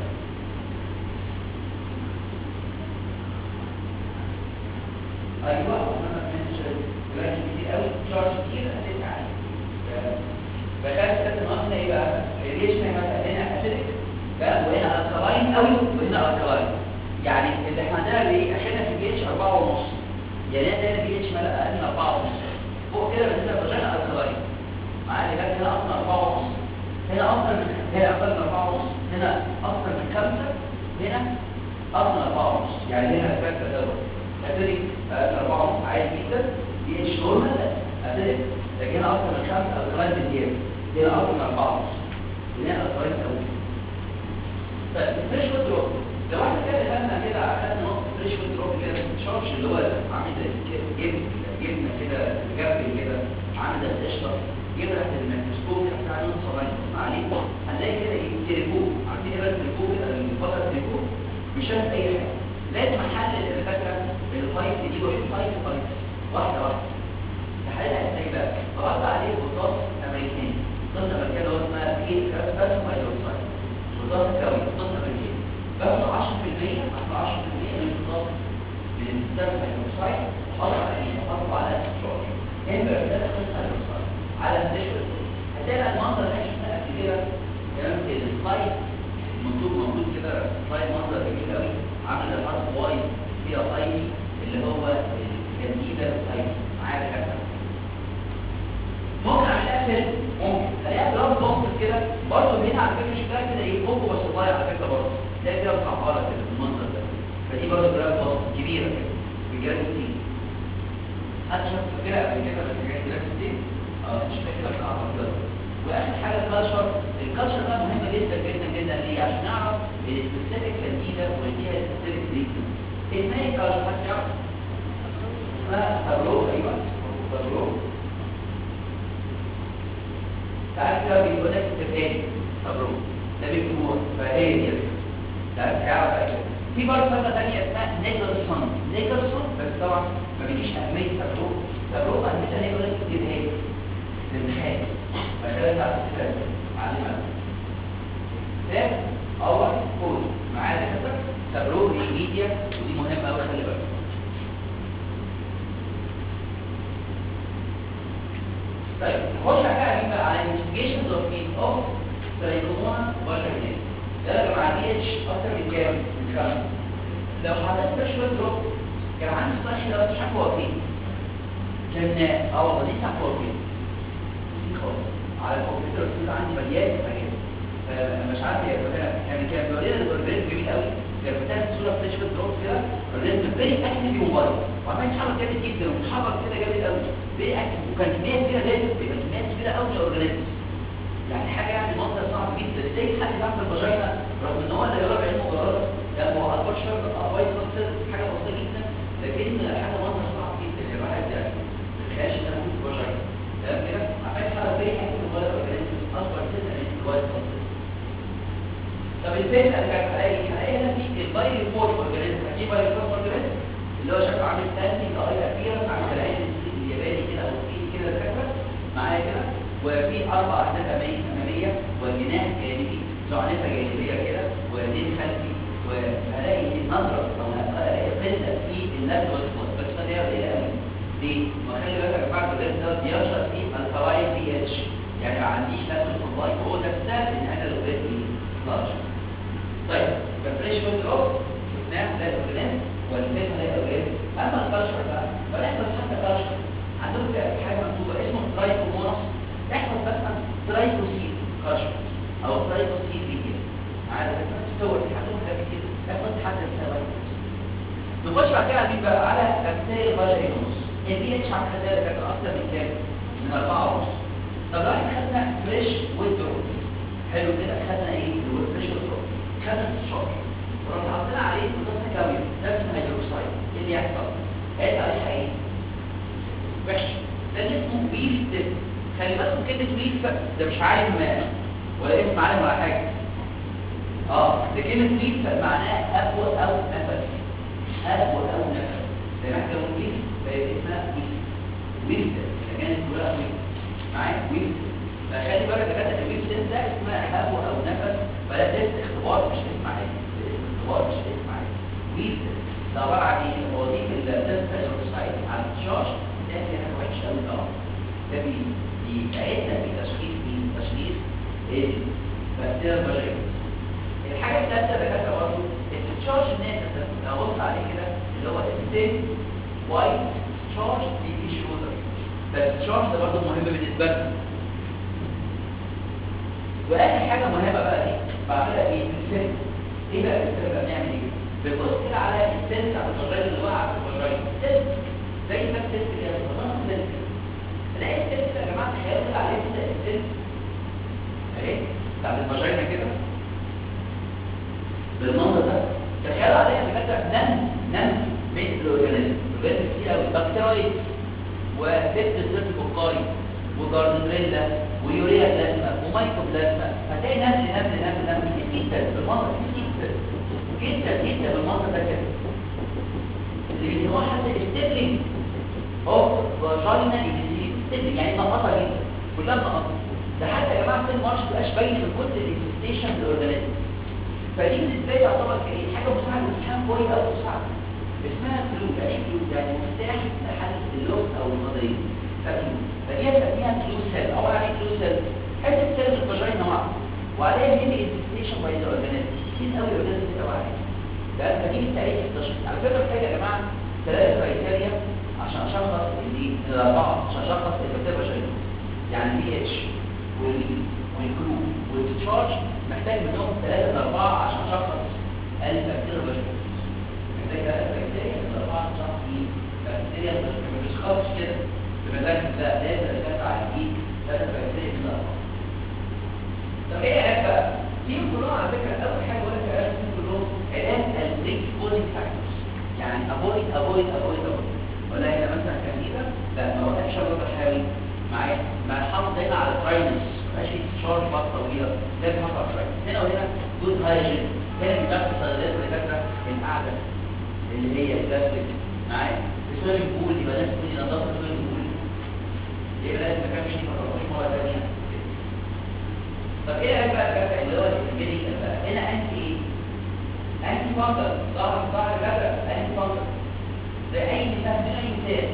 ايوه انا منشن دلوقتي كتير قوي شارج كتير اساسي عالي فخدت اساس النقص ايه بقى الريش مثلا هنا اسيدك وهنا الكلاين قوي وهنا الكلاين يعني اللي احنا عندنا ايه اخرنا في البي اتش 4 ونص يعني انا ده البي اتش ملا اقل من 4 ونص فوق كده بنزل فاجينا الكلاين معايا اللي جت هنا اصلا 4 ونص هنا اكتر من هنا اقل من 4 ونص هنا اكتر من 5 هنا اكتر من 4 ونص يعني هنا الفاكتور دوت اسيدك اقل من 4 ونص عادي جدا بي اتش نورمال اسيدك لكن هنا اكتر من 5 الكلاين بزياده هنا اكتر من 4 ونص هنا الكلاين قوي طيب الفريش دروب لو احنا كده دخلنا كده اخدنا نقطه فريش دروب كده تشارج اللي هو عامل زي جبن جبنه كده جبل كده عامل زي القشطه جبنا تحت الميكروسكوب بتاع نص صغير عليه هنلاقي كده ايه تليفون عارفين ايه بقى التليفون كده الفتره التليفون مش شايف اي حاجه لازم احلل الفكره الفايت دي وايه فايت فايت واحده واحده تحللها ازاي بقى بحط عليه بطاطس امريكاني بطاطس امريكاني اللي هو اسمها كيك كاسباس مايلوسايد بطاطس كاوي بطاطس امريكاني باخد 10% باخد 10% من البطاطس من الكاسباس مايلوسايد احط عليه احط على الشارج امبر ده كاسباس مايلوسايد على الفيشوال هتلاقي المنظر اللي احنا شفناه قبل كده تمام السلايد مكتوب موجود كده سلايد منظر جميل قوي عامل الحرف واي فيها اي اللي هو الجديده اي معايا كده ممكن اعملها فيلم ممكن الاقيها جرام بوست كده برضه هنا على فكره شكلها كده ايه فوق بس صغير على فكره برضه تلاقي كده مصعبه كده بالمنظر ده فدي برضه جرام بوست كبيره كده بجرام كتير حد شاف كده قبل كده بس جرام كتير اه مش فاكر صعبه كده واخر حاجه الكالتشر الكالتشر بقى مهمه جدا جدا جدا ليه عشان نعرف السبيسيفيك كانديدا ودي السبيسيفيك تريتمنت اسمها ايه الكالتشر حد يعرف اسمها تابلو ايوه تابلو تعرف كده بيقول لك استفهام تابلو ده بيكتبوها فهي دي تعرف تعرف بقى كده في برضه فكره ثانيه اسمها نيكلسون نيكلسون بس طبعا ما بيجيش اهميه تابلو تابلو مثلا يقول لك استفهام الامتحان فكده بتاع الاستفهام معلم ده اول كود معايا كده تابلو ميديا ودي مهمه قوي خلي بالك طيب نخش بقى بقى على investigations of meat of سيلومونا فاجينال ده يا جماعه دي اتش اكتر من كام؟ من خمسه لو حطيت ده شويه دروب كان عندي سؤال ده مش عارف هو فين كان اه والله لسه عارف هو فين دي خالص على الكمبيوتر الأستاذ عندي مليان حاجات مش عارف هي يعني كان بيورينا الاورجانيزم جميل قوي كان بتاخد صوره فلاش دروب كده اورجانيزم فيري اكتف موبايل وعمال يتحرك جامد جدا ويتحرك كده جامد قوي فيري اكتف وكان كميه كبيره جدا كان كميه كبيره قوي من الاورجانيزم يعني حاجه يعني منظر صعب جدا ازاي حد يعمل الفاجينا رغم ان هو اللي يقرب علمه جرار لا هو اكبر شر افايت مصر حاجه بسيطه جدا لكن حاجه منظر صعب جدا الواحد يعني ما تخيلش ان انا كنت فاجينا تمام كده عمال يتحرك فيري اكتف موبايل اورجانيزم اكبر سنه من الوايت مصر طب الفين انا كان هلاقي هلاقي هنا في البايري فور اورجانيزم في بايري فور اورجانيزم اللي هو شكله عامل ستانلي الاي ابيرنس عامل العين الياباني كده او الصيني كده فاكره معايا كده وفي اربع اهداف اماميه وجناح جانبي زعنفه جانبيه كده ودين خلفي وهلاقي نظره او هلاقي قله في النبض والصوت بس ما دي قليله قوي ليه؟ ما خلي بالك يا جماعه الجهاز ده بينشط في الكلاين بي اتش يعني ما عنديش نفس الفضاي وهو ده السبب ان انا لو جيت لارج طيب ففريش ويت دروب شفناه ده الاورجانيزم والفيلم ده الاورجانيزم اما الكالتشر بقى ولا يحصل حتى كالتشر عندهم حاجه مكتوبه اسمه ترايكومونس يحصل مثلا ترايكوسيل كالتشر او ترايكوسيل فيديو على فكره تطور عندهم حاجات كتير يحصل حتى السبب نخش بعد كده على مين بقى على بكتيريا فاجينوس البي اتش على الخلايا كانت اكتر من كام من 4 ونص طب لو احنا خدنا فريش ويدرو حلو كده خدنا ايه الفريش ويدرو خدنا الشوك ورحنا حطينا عليه مضاد كاويه ده اسمه هيدروكسايد ايه اللي يحصل قال عليها ايه وحش ده اللي اسمه ويف تيب خلي بالكم كلمه ويف ده مش عالم ولا اسم عالم ولا حاجه اه ده كلمه ويف معناها ابو او نفس ابو او نفس زي ما احنا بنقول ويف بقت اسمها ويف ويف اذا كانت كلها ويف معايا ويف فخلي بالك يا جدع الويف ده اسمها ابو او نفس فلا تست اختبار مش اسم عادي اختبار مش اسم عادي ويف ده عباره عن ايه وظيفه التست هيدروكسايد على الشاش ده في حاجه وحشه قوي طبعا ده بيساعدنا في تشخيص مين تشخيص البكتيريا الفاجينوس الحاجه الثالثه ده كده برضه التشارج الناس ابص عليه كده اللي هو الستيم وايت تشارج دي في شوزر بس التشارج ده برضه مهم بالنسبه لنا واخر حاجه مهمه بقى دي بعملها ايه السن ايه بقى السن بقى بنعمل ايه بنبص كده على السن بتاع الفجاين اللي وقع في الفجاين سن زي ما السن كده صغيره سن تلاقي السن كده يا جماعه تخيلوا كده عليه كده السن اهي بتاعت الفجاين كده بالمنظر ده تخيلوا عليها بجد نم نم من الاورجانيزم اورجانيزم كتير قوي بكتيريا وفيت سيرتيكوكاي وجاردنريلا ويوريا بلازما ومايكوبلازما هتلاقي نمل نمل نمل نمل كتير جدا بالمنظر كتير جدا جدا جدا بالمنظر ده كده اللي بيسموها حتى ستيبلينج اوف فاجينا ايبيثيليوم ستيبلينج يعني نقطه جدا كلها نقطه ده حتى يا جماعه السن مارش مبقاش باين في كل الانفستيشن للاورجانيزم فدي بالنسبه لي تعتبر كايه حاجه مساعده امتحان كويس او مساعده اسمها كلو يعني كلو يعني مفتاح لحل اللغز او القضيه فكلو فدي هتسميها كلو سيل او يعني كلو سيل حته سيل في الفاجينا واحده وعليها هيمي انفستيشن باي ذا اورجانيزم كتير قوي الاورجانيزم ده عليها ده فدي بتساعدني في التشخيص على فكره محتاج يا جماعه ثلاثه كرايتيريا عشان اشخص دي الاربعه عشان اشخص الكتابه فاجينا يعني بي اتش والكلو والتشارج محتاج منهم ثلاثة من أربعة عشان أشخص البكتيريا البشرية محتاج ثلاثة بكتيريا من أربعة عشان أشخص مين؟ بكتيريا البشرية ما بيشخصش كده بمزاج لا لازم أشخص على الجيل ثلاثة بكتيريا من أربعة طب إيه علاج بقى؟ فيهم كلهم على فكرة أول حاجة ولا في علاج فيهم كلهم علاج البريك بولينج فاكتورز يعني أبويد أبويد أبويد أبويد ولا هنا مثلا كميدة لا ما وقفش الوضع الحيوي معايا ما حافظ دايما على التراينس ماشي شارج بقى طويله لازم احط على هنا وهنا جود هايجين هنا في ضغط الصيدليات اللي فاكره القعده اللي هي البلاستيك معايا السويمنج بول يبقى لازم تكون نظافه السويمنج بول يبقى لازم ما كانش ما تروحش مره ثانيه طب ايه العلاج بقى الجدع اللي هو الميديكال بقى هنا انتي ايه؟ انتي فانتر ظهر ظهر الجدع انتي فانتر زي اي مثال من اي مثال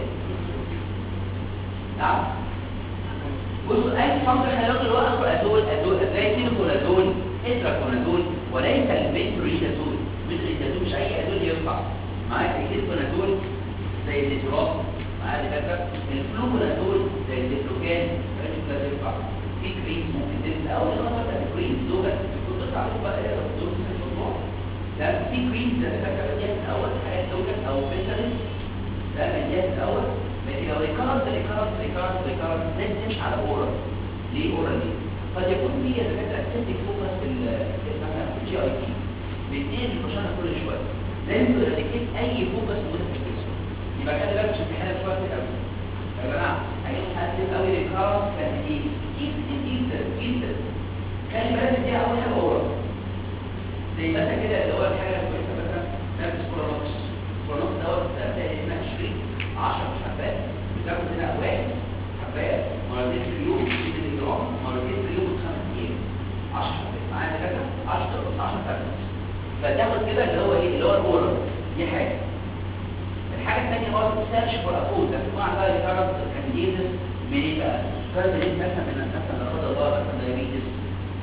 نعم بصوا اي فانكشن هيلاقي اللي هو اكرادول ادول زي كينوكولادول اتراكونادول وليس المتريدازول المتريدازول مش اي ادول ينفع معايا الكينوكولادول زي النيترول معايا دكاتره الفلوكونادول زي الديفلوكان مش ده ينفع في كريم ممكن تنسى اول خطوه ده كريم زوجة كنت تعرف بقى ايه دول في الموضوع ده في كريم ده دكاتره دي اول حاجه زوجة او فيتامين ده مديات الاول لكن لو ريكارنت ريكارنت ريكارنت ريكارنت لازم تمشي على اورال ليه اورال ليه؟ قد يكون في دكاتره اسيتك فوكس في مثلا في الجي اي تي بيتنقل البشره كل شويه لازم تريكيت اي فوكس موجوده في الجسم يبقى خلي بالك مش امتحانات شويه في الاول يا جماعه عايزين نحسب قوي ريكارنت كان ايه؟ جدا جدا جدا خلي بالك دي اول حاجه اورال زي مثلا كده اللي هو الحاجه الكويسه مثلا نفس كورونوكس كورونوكس دوت تلاقي هنا 20 10 حبات بتاخد هنا واحد حبات مرتين في اليوم 2 جرام مرتين في اليوم خمس ايام 10 حبات معايا كده 10 10 حبات فتاخد كده اللي هو ايه اللي هو الاورال دي حاجه الحاجه الثانيه برضه سيرش فور افود ده في نوع بقى ريكارنت كانديدز من ايه بقى؟ كارديت مثلا من مثلا لا قدر الله مثلا دايابيتس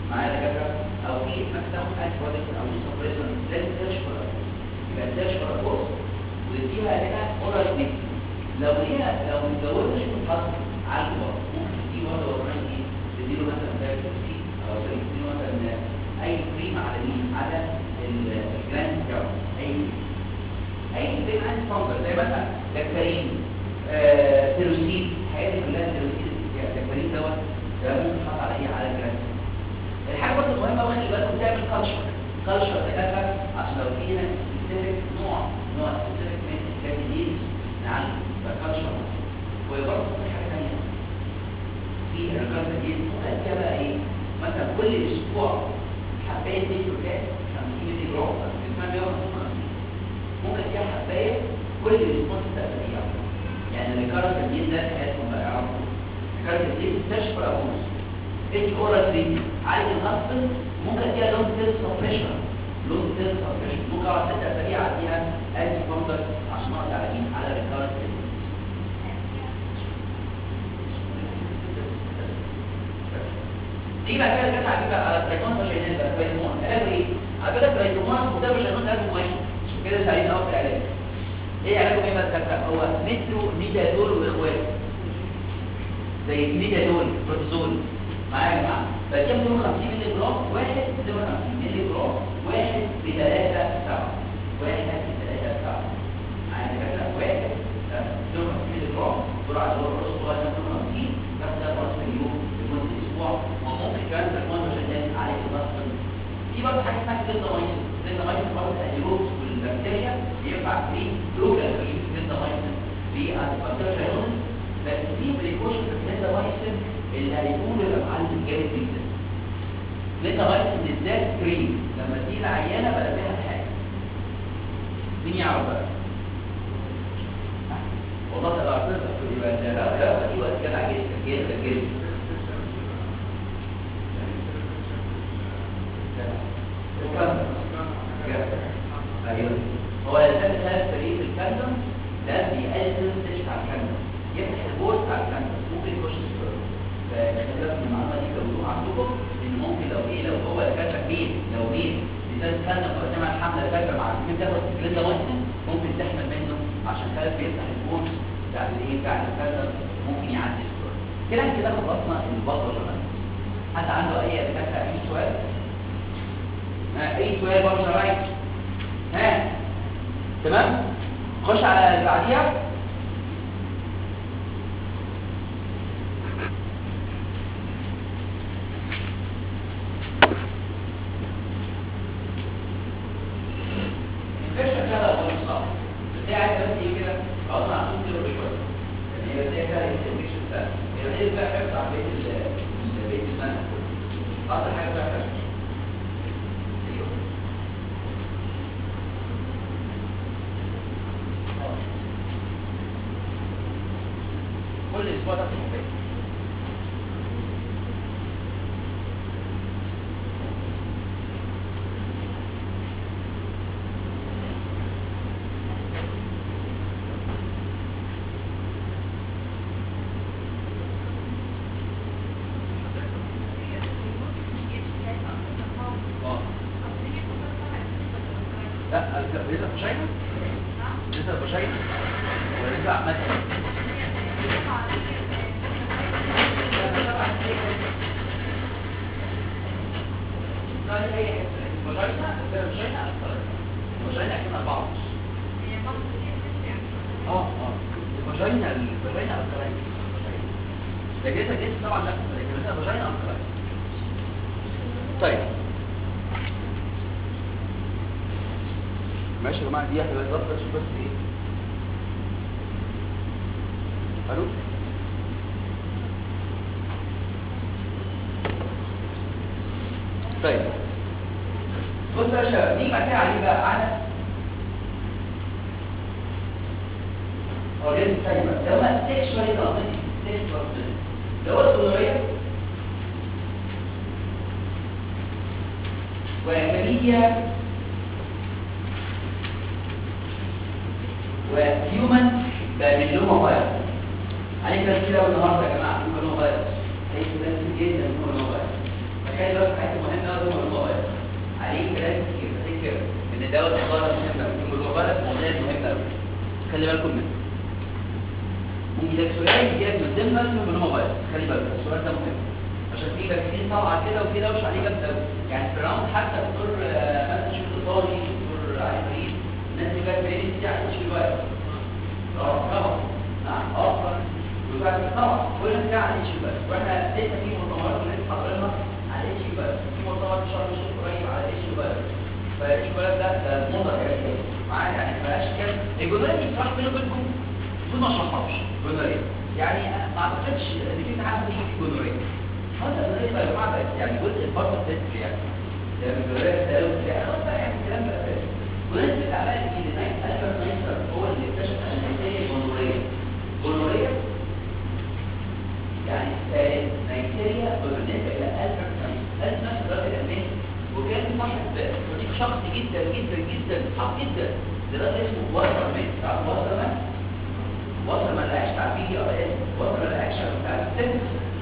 معايا دكاتره او في انك تاخد انتي بوديز او سبريشن لازم ترش فور يبقى ترش فور كورس وتديها هنا اورال ميك لو هي لو ما اتجوزتش من حظ على الوقت ممكن تدي برضه ورمان ايه تديله مثلا دايبتي او تديله مثلا اي كريم على مين على الجراند بتاعه اي اي كريم عندي فانجر زي مثلا دكتورين آه، تيروسين الحاجات دي كلها تيروسين الدكتورين دوت ده ممكن تحط على ايه على الجراند الحاجه برضه المهمه وخلي بالكم تعمل كلتشر كلتشر دكاتره عشان لو في هنا سبيسيفيك نوع نوع سبيسيفيك من الكاتيديز نعالجه ده كلتشر وبرضه في حاجه ثانيه في الكاتيديز ممكن فيها بقى ايه مثلا كل اسبوع حبايه نيتروجين 50 مللي جرام اسمها 150 ممكن فيها حبايه كل اسبوع ست اسابيع يعني الكارت الدين ده حياتهم بقى يعرفوا الكارت الدين تشفر ابوس ادي اورال تريتمنت عالج الهاسبل ممكن فيها لونج تيل سبريشن لونج تيل سبريشن ممكن اقعد ست اسابيع اديها انتي فانجر عشان اقعد على مين على الكارت دي بقى كده كده عجيبه على ترايكون فاجينال بقى ترايكون علاجه ايه؟ على فكره ترايكون وده مش هنقول علاجه واحد عشان كده ساعدين قوي في العلاج ايه علاجه ايه بقى هو مترو نيدازول واخواته زي النيدازول بروتوزول معايا يا جماعه بديهم 250 مللي جرام واحد 250 مللي جرام واحد ب 3 7 واحد ب 3 7 معايا يا جماعه واحد 250 مللي جرام جرعه دور رص صغير 250 تاخد ده راس في اليوم لمده اسبوع وممكن كمان تكون عشان عليه الضغط في برضه حاجه اسمها كليندامايسين كليندامايسين برضه الانيروبس والبكتيريا بينفع في لوكال في كليندامايسين في البكتيريا بس في بريكوشن في كليندامايسين اللي هيكون يبقى معلم جامد جدا كليندامايسين بالذات كريم لما تيجي العيانه بنبهها بحاجه مين يعرف بقى؟ والله ده اعتقد يبقى ده لا لا دي وقت جدع جدا جدا جدا ايوه هو لازم ثلاث فريق في الكاندوم ده بيقلل الستيج بتاع الكاندوم يفتح البول بتاع الكاندوم ممكن يخش السبيرم فخلي بالك من المعلومه دي لو عندكم ان ممكن لو ايه لو هو الكاتب مين لو مين بالذات الكاندوم لو سمع الحمله الكاتب مع مين تاخد جلده واحده ممكن تحمل منه عشان خلاص بيفتح البول بتاع الايه بتاع الكاندوم ممكن يعدي السبيرم كده كده خلصنا البطل جمال حد عنده اي دكاتره اي سؤال اي سؤال برضه رايت ها تمام خش على اللي بعديها الفكره كده هو مش صعب بس هي عايزه بس ايه كده اصلا عشان كده شويه يعني هي زي كده الانفكشن بتاعها هي دي بقى حفظ على بيت البيت المنهج اكتر حاجه بقى حفظ كل اسبوع ده في البيت اه لا لسه بشايفه لسه بشايفه ولا لسه عمال اه اه الفاجينا الفاجينا الكلاين لكن انت جيت طبعا لا لكن انت الفاجينا الكلاين طيب ماشي يا جماعه دي هتبقى بالظبط شوف بس ايه الو طيب بص يا شباب نيجي بعد كده عليه بقى على اورينت تايمر ده هو سيكشوالي ترانسميتد سيكشوال ده هو السونوريا وكليديا وهيومن بابيلوما فيروس عليك بس كده النهارده يا جماعه ممكن هو فيروس هيك بس جدا ممكن هو فيروس خلي بالك حاجه مهمه قوي هو الموبايل عليه كلام كتير تفتكر ان دوت ظاهره مهمه يكون الموبايل مواضيع مهمه قوي خلي بالكم منه ممكن يجيلك سؤال يجيلك من ضمن من الموبايل خلي بالك السؤال ده مهم عشان في باكتيريا طالعه كده وكده ومش عليه جامد قوي يعني في الراوند حتى دكتور آه، مثلا شوف ايطالي دكتور علي فريد الناس اللي جت بريد دي عايزه تشيل واحد اه طبعا نعم اه وبعد طبعا كل ده على الاتش بس واحنا لسه في مؤتمرات ولسه حاضرينها على الاتش بس في مؤتمر في شرم الشيخ قريب على الاتش بس فالاتش بس ده ده موضه كده معايا يعني ما بقاش كده الجمله دي بصراحه بيني وبينكم دول ما شرحهاش جونوريا يعني ما اعتقدش ان في حد مش في جونوريا هذا الجونوريا يا جماعه بقت يعني جزء برضه التست يعني يعني الجونوريا تساوي يعني خلاص بقى يعني الكلام ده اساسي ونسبه اعمال الجيل نايت البرت نايتر هو اللي اكتشف ان هي جونوريا جونوريا يعني الثالث نيجيريا بالنسبه الى البرت نايتر البرت نايتر راجل الماني وكان صاحب صديق شخصي جدا جدا جدا صعب جدا لراجل اسمه واترمان تعرف واترمان وصل ما لقاش تعبير او ايه وصل ما لقاش بتاع السنس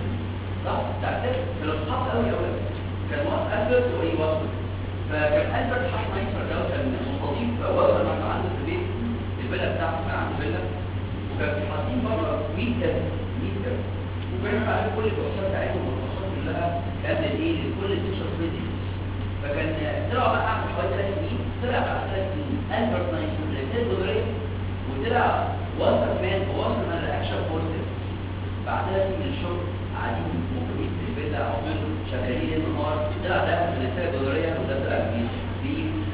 صح بتاع السنس كانوا اصحاب قوي قوي كان وصل البرت وايه وصل فكان البرت حق نايتر ده كان مستضيف وصل ما كان عنده في البيت الفيلا بتاعته كان عنده فيلا وكان في حاطين بره 100 كرت 100 كرت وكانوا بقى كل الكورسات بتاعتهم والكورسات كلها قبل الايه لكل السوشيال ميديا فكان طلع بقى قعد حوالي ثلاث سنين طلع بعد ثلاث سنين البرت نايتر اللي كان دولاريه وطلع وصل مان وصل من الاكشن بوزيتيف بعد لازم من الشغل قاعدين ممكن في البيت او شغالين ليل نهار طلع ده من الرساله الدولاريه وده طلع في في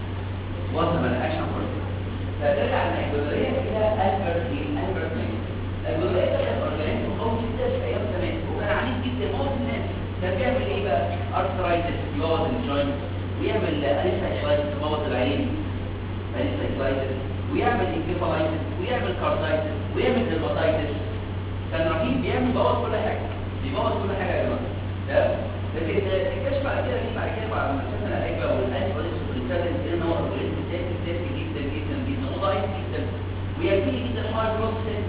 وصل من الاكشن بوزيتيف فترجع من الدولاريه الى البرت البرت مين الدولاريه ده كان اورجانيزم قوي جدا في ايام زمان وكان عنيف جدا موت الناس كان بيعمل ايه بقى ارثرايتس يقعد الجوينت ويعمل انسايكلايتس موت العين انسايكلايتس ويعمل انكفالايتس ويعمل كاردايتس ويعمل ديرماتايتس كان رهيب بيعمل بوظ كل حاجه بيبوظ كل حاجه يا جماعه تمام لكن الكشف بعد كده جه بعد كده بعد ما شفنا العلاج والانتي بوديز والريسيرش ان هو اورجانيزم سيف سيف جدا جدا جدا وضعيف جدا ويكفي جدا حوار الروس سيف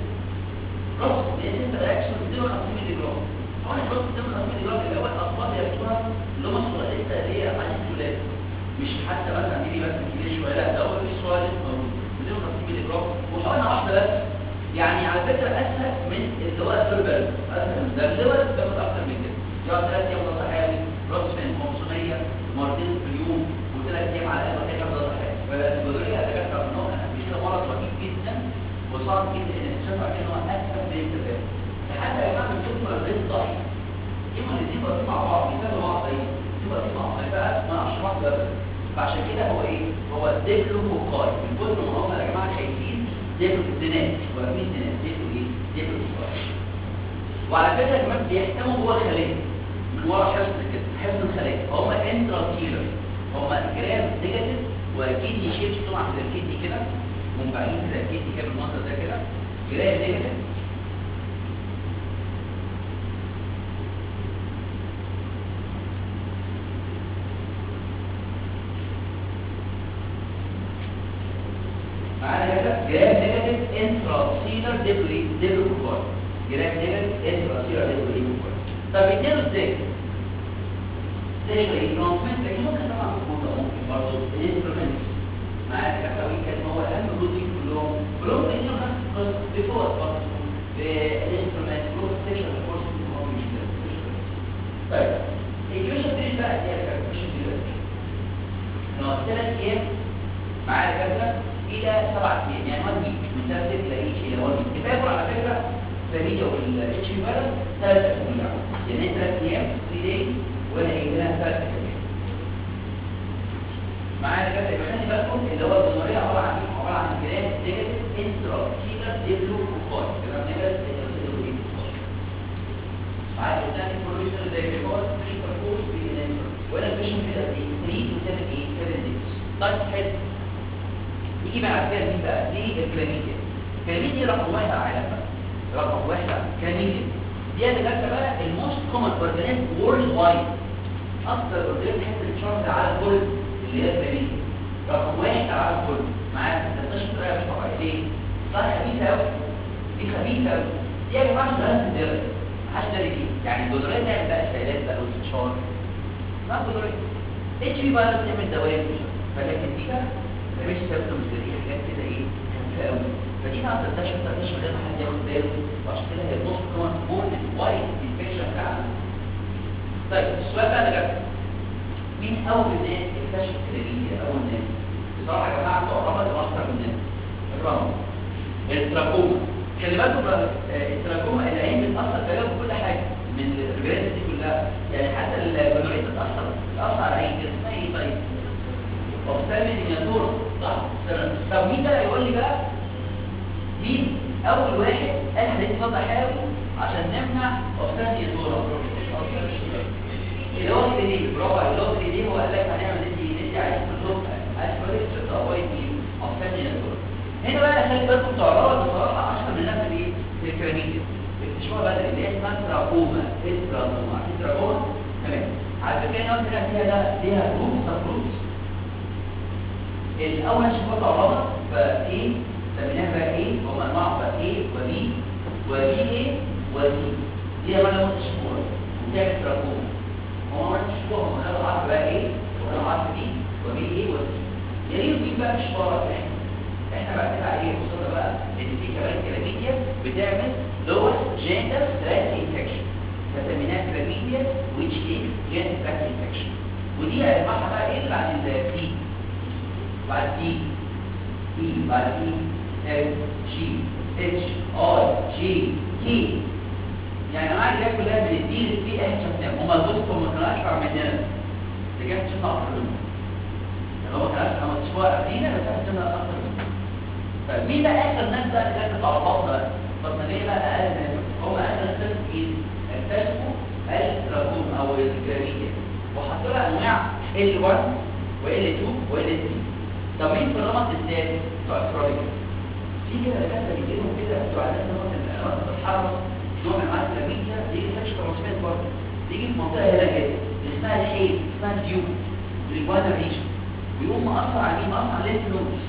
روس لان انت رياكشن 250 مللي جرام حوالي الروس 250 مللي جرام اللي هو الاطفال ياخدوها اللي هم صغار لسه اللي هي عايز الولاد مش حتى مثلا دي مثلا كبير شويه لا ده هو في صغار لسه موجود 250 مللي جرام وحقنه واحده بس يعني على فكره اسهل من اللي هو الفيربال اسهل من ده اللي هو بياخد اكتر من كده يقعد ثلاث ايام ضغط حيوي راس من 500 مرتين في اليوم وثلاث ايام على الاقل كده ضغط حيوي فالبدوريه دكاتره ان هو مش كده مرض رهيب جدا وصعب جدا ان اكتشفوا ان هو اسهل من التفاهم حتى يا جماعه بنشوف مرضين ضعيف اما الاثنين واقفين مع بعض بيساعدوا بعض ايه؟ واقفين مع بعض بقى ما اعرفش بعض ابدا فعشان كده هو ايه؟ هو دبل وقاي من كتر ما هم يا جماعه خايفين دبل زنات واقفين زنات دبل ايه؟ دبل وقاي وعلى فكره كمان بيحتموا جوه الخليه من ورا حفظ كده حفظ الخليه فهم انتراسيلر هم جرام نيجاتيف وكيدني شيب طبعا زي الكيدني كده منبعين زي الكيدني كده بالمنظر ده كده جرام نيجاتيف معانا كده جرام نيجاتيف انتراسيلر ديبري ديبري كوكوي جرام نيجاتيف انتراسيلر ديبري كوكوي طب بيديله ازاي؟ سيشوالي ترانسميت لكن ممكن طبعا ممكن ممكن برضه الانسترومنتس معانا كده وين كان هو اهم جزء كلهم كلهم بيديله نفس القصه بفوت برضه بالانسترومنت كلهم سيشوال كورس طيب الكيوشن دي بقى دي الكيوشن دي ان هو ثلاث ايام معانا كده الى سبعة ايام يعني 1 ويك من ثلاث الى ايش الى 1 ويك التفاكر على فكره فاميليا والاتش فيروس ثلاث اسابيع يعني ثلاث ايام 3 دايز وانا قايل لها ثلاث اسابيع معانا كده يبقى خلي بالكم اللي هو الجمهوريه عباره عن ايه؟ عباره عن جرام نيجاتيف انترا سيلر ديبلو كوكاي جرام نيجاتيف انترا سيلر ديبلو كوكاي معايا قلنا البروفيشنال زي ما هو فيشن كورس في الانترا وانا فيشن كده ايه 3 to 7 ايه 7 دايز طيب حلو نيجي بعد كده مين بقى دي الكلاميديا الكلاميديا رقم واحد على العالم بقى رقم واحد كلاميديا دي اللي جت بقى الموست كومن اورجانيزم وورلد وايد اكتر اورجانيزم تحس الشرط على العالم كله اللي هي الكلاميديا رقم واحد على العالم كله معاك تنتشر بطريقه مش طبيعيه ليه؟ صح خبيثه قوي دي خبيثه قوي دي يا جماعه مش دراسه الدرجه محدش داري فيها يعني الجدران تعمل بقى سيلات بقى واستشار اسمها جونوريا اتش بي فيروس تعمل دوائر فلكن دي بقى مش سيمبتومز دي حاجات كده ايه خفيفه قوي فدي ما تقدرش تقدرش من غير ما حد ياخد باله وعشان كده هي النص كمان بورد وايد انفكشن بتاعنا طيب السؤال بقى اللي جاب مين اول ناس اكتشف الكلامية اول ناس بصراحه يا جماعه بتوع رمض اكتر من ناس الرمض التراكوما خلي بالكم التراكوما العين بتاثر تقريبا في كل حاجه من الرجالات دي كلها يعني حتى الجمهوريه بتاثر بتاثر على العين كده اسمها ايه طيب وبتعمل مينياتورا صح طب مين بقى يقول لي بقى مين اول واحد قال هنتفضل حاول عشان نمنع اوبسان مينياتورا اللي هو البديل برافو عليك اللي هو البديل هو قال لك هنعمل ندي ندي عليه كلهم اسفلت تقوي اوبسان مينياتورا هنا بقى خلي بالكم تعرضوا بصراحه اشهر من نفس الايه الكراميديا اكتشفوها بدري اللي هي اسمها تراكوما تراكوما تراكوما تمام على فكره هنا قلت لك فيها ده ليها جروب سب جروبس الاول شفاء تعرضها فايه سميناها بقى ايه هم انواع بقى ايه وبي وبي ايه وسي دي بقى لما تشوفوها وتعمل تراكوما هو ما تشوفوها هم قالوا عارف بقى ايه وقالوا عارف دي وبي ايه وسي يا ريت دي بقى مش بره احنا احنا بقى كده عليه وصلنا بقى ان في كمان كلاميديا بتعمل لور جينيتال تراكت انفكشن فسميناها كلاميديا which is genital tract infection ودي انواعها بقى ايه بعد البي بعد دي اي بعد اي اف جي اتش اي جي كي يعني معاك ده كلها من الدي للبي احنا شفناهم هم البوست هم كانوا اشهر مننا اللي كانت شفنا اكتر منهم يعني هو كان اشهر من شويه قبلينا بس احنا شفنا اكتر منهم طيب مين بقى اخر ناس بقى اللي كانت تعرفنا طب ما ليه بقى اقل ناس هم اخر ناس ايه اكتشفوا التراكوم او الكلاميديا وحطوا لها انواع L1 وL2 وL3 طب مين في الرمط بالذات بتوع الترابيك في كده دكاتره بيجيلهم كده بتوع الناس اللي هم بتتحرك نوع من انواع الكلاميديا بيجي سكشن ترانسميت برضه بيجي في منطقه هنا كده اللي اسمها الحيل اسمها الديوب الجوانا ريجن ويقوم مأثر على مين مأثر على الليمف نودز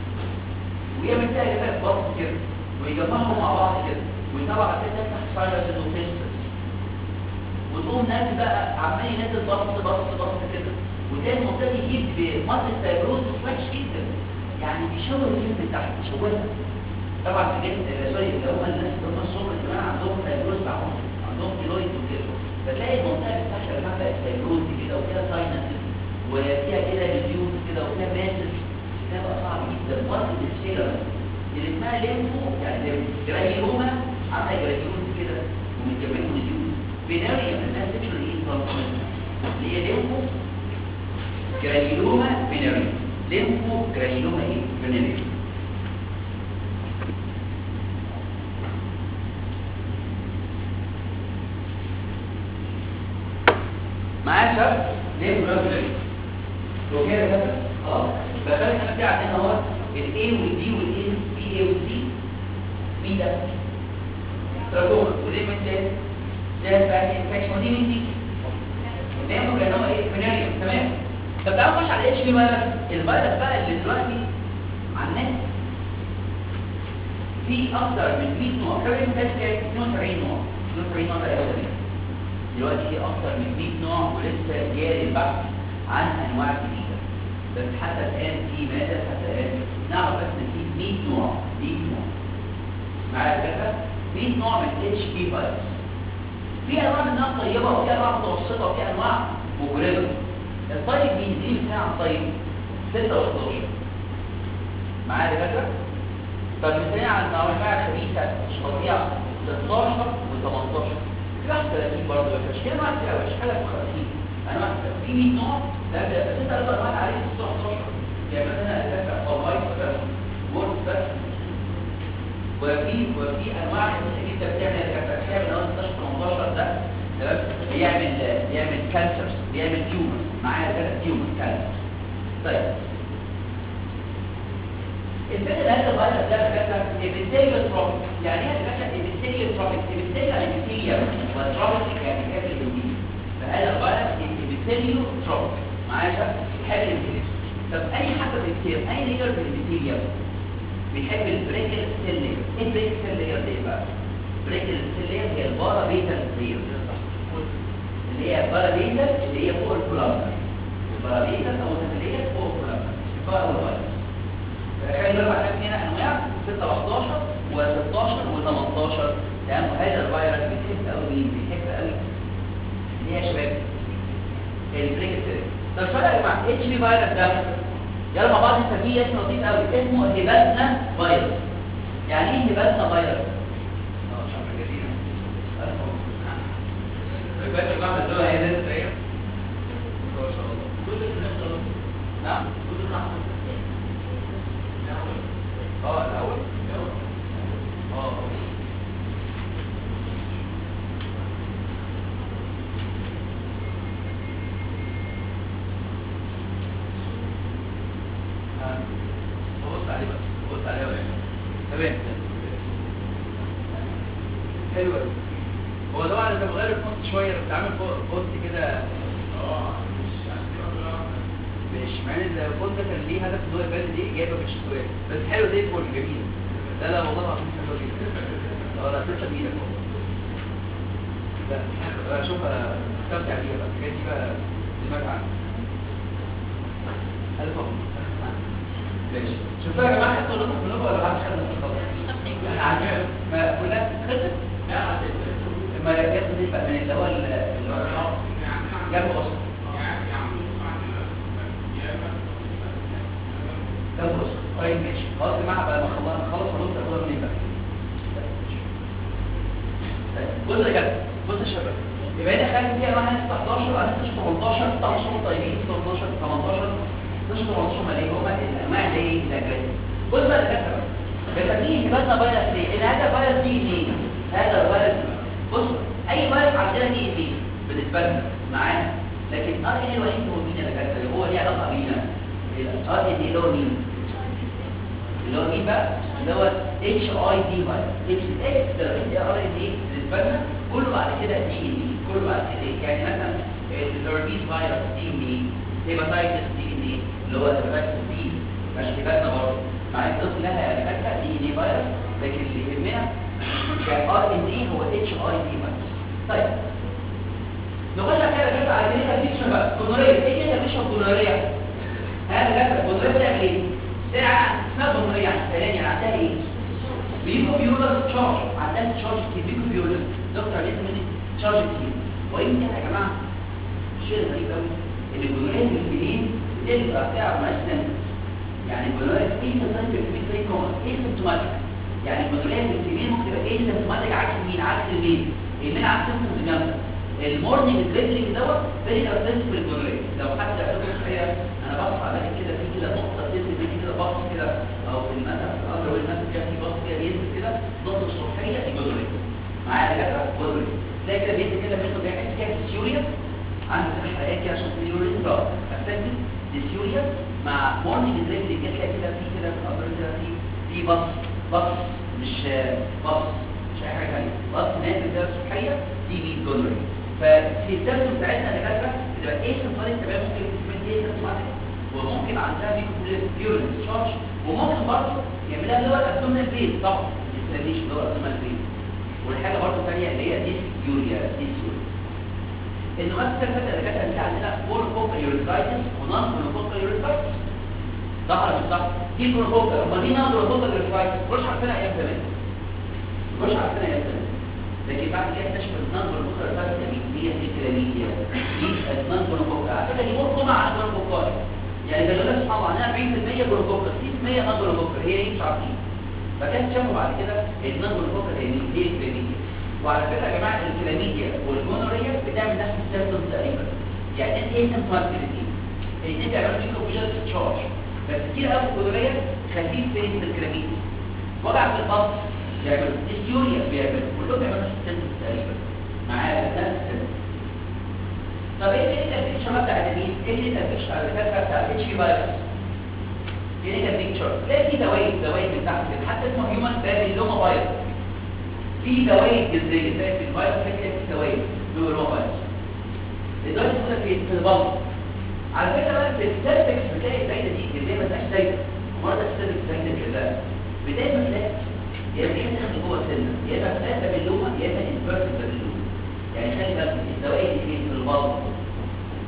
ويعمل فيها جفاف بطن كده ويجمعهم مع بعض كده ويطلع كده تحت سايلس اندوفيستس وتقوم نازل بقى عمال ينزل بص بص بص كده وتلاقي المنطقه دي يجيب بمصل فايبروز وحش جدا يعني بيشوه الجلد من تحت بيشوهها طبعا في جلد سوري اللي هم الناس اللي هم الصغر كمان عندهم فايبروز معاهم عندهم كيلويد وكده فتلاقي المنطقه اللي تحت اللي بقت فايبروز كده وفيها ساينسز وفيها كده ريديوز كده وفيها ماسس ده بقى صعب جدا مصل ديسفيجرمنت اللي اسمها ليمفو يعني جرانيوما عامله جرانيوز كده ومتجمعين ريديوز بناري انها سيكشوال ايه ترانسميشن اللي هي ليمفو جرانيلوما بيناري ليمفو جرانيلوما ايه بيناري معايا شاب ليمفو جرانيلوما لو كده كده خلاص بقى احنا في عندنا اهو الاي والدي والاي بي اي والسي مين ده تراكوما وليه من ده ده بقى انفكشن ودي مين دي ليمفو جرانيلوما ايه بيناري تمام طب تعالوا نخش على الاتش بي فيروس الفيروس بقى اللي دلوقتي على النت في اكتر من 100 نوع كام كام 72 نوع 72 نوع تقريبا دلوقتي في اكتر من 100 نوع ولسه جاري البحث عن انواع جديده بس حتى الان في ماذا حتى الان نعرف بس ان في 100 نوع 100 نوع معايا كده 100 نوع من الاتش بي فيروس في انواع منها طيبه وفي انواع متوسطه وفي انواع مجرمه الطيب مين دي بتاع الطيب 6 و 11 معايا دكاتره طب مثال على النوعيه الخبيثه مش فظيعه 16 و18 في 31 برضه مش كده ما فيها مش حاجه 50 انا في 100 نوع لا بس انت تقدر معاك عليه 16 يعني مثلا اساسا فورمايت بس وورد بس وفي وفي انواع كتير جدا بتعمل بتعمل من 16 18 ده تمام بيعمل بيعمل كانسرز بيعمل تيومرز معايا ثلاث تيومر كانسر طيب الفكره هذا الفيروس ده بجد ابيثيليال تروبيك يعني ايه بجد ابيثيليال تروبيك ابيثيليال يعني ابيثيليال وتروبيك يعني كافي الجديد فهذا الفيروس ابيثيليال تروبيك معايا شباب بيحب الابيثيليال طب اي حاجه بكتير اي لير في الابيثيليال بيحب البريكل سيل لير ايه البريكل سيل لير دي بقى بريكل سيل لير هي البارا بيتا لير اللي هي بارابيتال اللي هي فوق الكولابر البارابيتال او التفليه فوق الكولابر فوق الفيروس خلي بالك عشان هنا انواع 6 و11 و16 و18 تمام وهذا الفيروس بيحب قوي مين بيحب قوي اللي هي شباب البريكتيري طب سؤال يا جماعه اتش بي فيروس ده يلا مع بعض نسميه اسم لطيف قوي اسمه هيباتنا فيروس يعني ايه هيباتنا فيروس اه شكرا جزيلا فاكر بعمل دول هي ناس زي ما شاء الله كل الناس نعم كل الناس اه الاول اه اه بص عليه بس بص عليه ولا تمام حلو قوي هو طبعا انت بغير الفونت شويه لو بتعمل فونت كده اه مش مش مع ان الفونت ده كان ليه هدف ان هو يبان دي اجابه مش سؤال بس حلو زي الفل جميل لا لا والله العظيم حلو جدا اه لا تسلم ايدك والله لا حلو شوف استمتع بيها بقى الحاجات دي بقى دماغ عنها الف مبروك ماشي شوفوا يا جماعه حتى نقطه من ولا بعد خدنا في الخبر احنا عارفين ما كلها خلصت ما ياخد ايه بقى من اللي هو اللي هو جنب اصلا جنب اصلا طيب ماشي خلاص يا جماعه بقى ما خلصنا خلاص خلاص هتقول منين بقى بص يا جماعه بص يا شباب يبقى هنا خلي فيها واحد 19 على 18 19 طيبين 18 18 16 18 ملايين هم الانواع اللي هي الاجريسيف بص بقى الدكاتره بقى دي هباتنا فيروس ليه؟ ان هذا فيروس دي منين؟ هذا الفيروس بص اي فيروس عندنا دي منين؟ بالنسبه لنا معانا لكن ار ان الوحيد هو مين يا دكاتره؟ اللي هو ليه علاقه بينا الار ان اللي هو مين؟ اللي هو مين بقى؟ اللي هو اتش اي دي فيروس اتش اكس ده ار ان ايه بالنسبه لنا كله بعد كده دي ان ايه كله بعد كده إيه؟ يعني مثلا الهربيز فيروس دي ان ايه هيباتايتس دي ان ايه اللي هو الهيباتايتس بي مش هيباتنا برضه معايا الناس كلها دكاتره دي ان ايه فيروس لكن اللي يهمنا كار ان ايه هو اتش اي دي فيروس طيب نخش كده كده على كده فيكشن بقى جونوريا ايه كده فيكشن جونوريا هذا كده جونوريا بتعمل ايه؟ ساعه اسمها جونوريا يعني ثاني يعني عندها ايه؟ بيبقوا بيولر تشارج عندها تشارج كتير بيبقوا بيولر دكتور لازم مني تشارج كتير ويمكن يا جماعه شيء غريب قوي ان الجونوريا في الفيلين بتبقى بتاع مثلا يعني الجونوريا في ايه سايت في زي كومن ايه سيمتوماتيك يعني الجونوريا في الفيلين ممكن تبقى ايه سيمتوماتيك عكس مين عكس المين المين عكس سيمتومز جامده المورنينج دريبلينج دوت فيري ارسنت في الجونوريا لو حد عنده صحيه انا بصحى الاقي كده في كده نقطه تنزل مني كده باص كده او في المثل في الارض والمثل كده في باص كده بينزل كده نقطه صبحيه دي جونوريا معايا يا جدع جونوريا تلاقي كده بينزل كده منه بيحس كده ديسيوريا عنده ثلاث حلقات كده عشان اليورين ده افكتد ديسيوريا مع مورنينج دريبلينج كده تلاقي كده في كده في الارض كده في في باص باص مش باص مش اي حاجه ثانيه باص نازل كده صبحيه دي دي جونوريا ففي السيمتوم بتاعتنا دكاتره بتبقى ايه سيمتوماتيك تمام ممكن تسمين ايه سيمتوماتيك وممكن عندها بيورين تشارج وممكن برضه يعملها اللي هو الابدومينال بيز طبعا الانفلاميشن اللي هو الابدومينال بيز والحاجه برضه الثانيه اللي هي ديسيوريا ديسيوريا النقاط الثالثه اللي كانت انت عندنا فور فوكال يوريترايتس ونون فوكال يوريترايتس صح ولا مش صح؟ دي فور فوكال امال دي نون فوكال يوريترايتس مش عارفينها ايام زمان مش عارفينها ايام زمان لكن بعد كده اكتشف النون فوكال يوريترايتس دي هي الكلاميديا دي النون فوكال على فكره دي مرقمه عن نون فوكال يعني ده يقول لك سبحان الله عندنا 40% فوكال 60% نون فوكال هي ايه مش عارفين فكان شافوا بعد كده النون فوكال هي مين؟ هي الكلاميديا وعلى فكره يا جماعه الكلاميديا والجونوريا بتعمل نفس السيمبتومز تقريبا يعني انت ايه سيمبتومات الاثنين الاثنين بيعملوا فيكم فيجن تشارج بس كتير قوي في الجونوريا خفيف في الكلاميديا وجع في البطن بيعمل ديسيوريا بيعمل كلهم بيعملوا نفس السيمبتومز تقريبا معايا نفس السيمبتومز طب ايه اللي البيكتشر بتاع مين؟ ايه اللي البيكتشر على فكره بتاع الاتش بي فيروس ايه اللي البيكتشر تلاقي في دوايب دوايب من تحت كده حتى اسمه هيومن بابيلوما فيروس في دوايب جذريه زي في الفيروس كده في دوايب بيقولوا فيروس الدوايب موجوده في في البلط على فكره بقى في السيرفكس بتلاقي الزايده دي اللي هي ما تبقاش زايده مرضى السيرفكس زايده كده بدايه ما تلاقي يا اما هي تاخد جوه السنه يا اما فلات بابيلوما يا اما انفيرتد بابيلوما يعني خلي بالك الدوايب اللي في البلط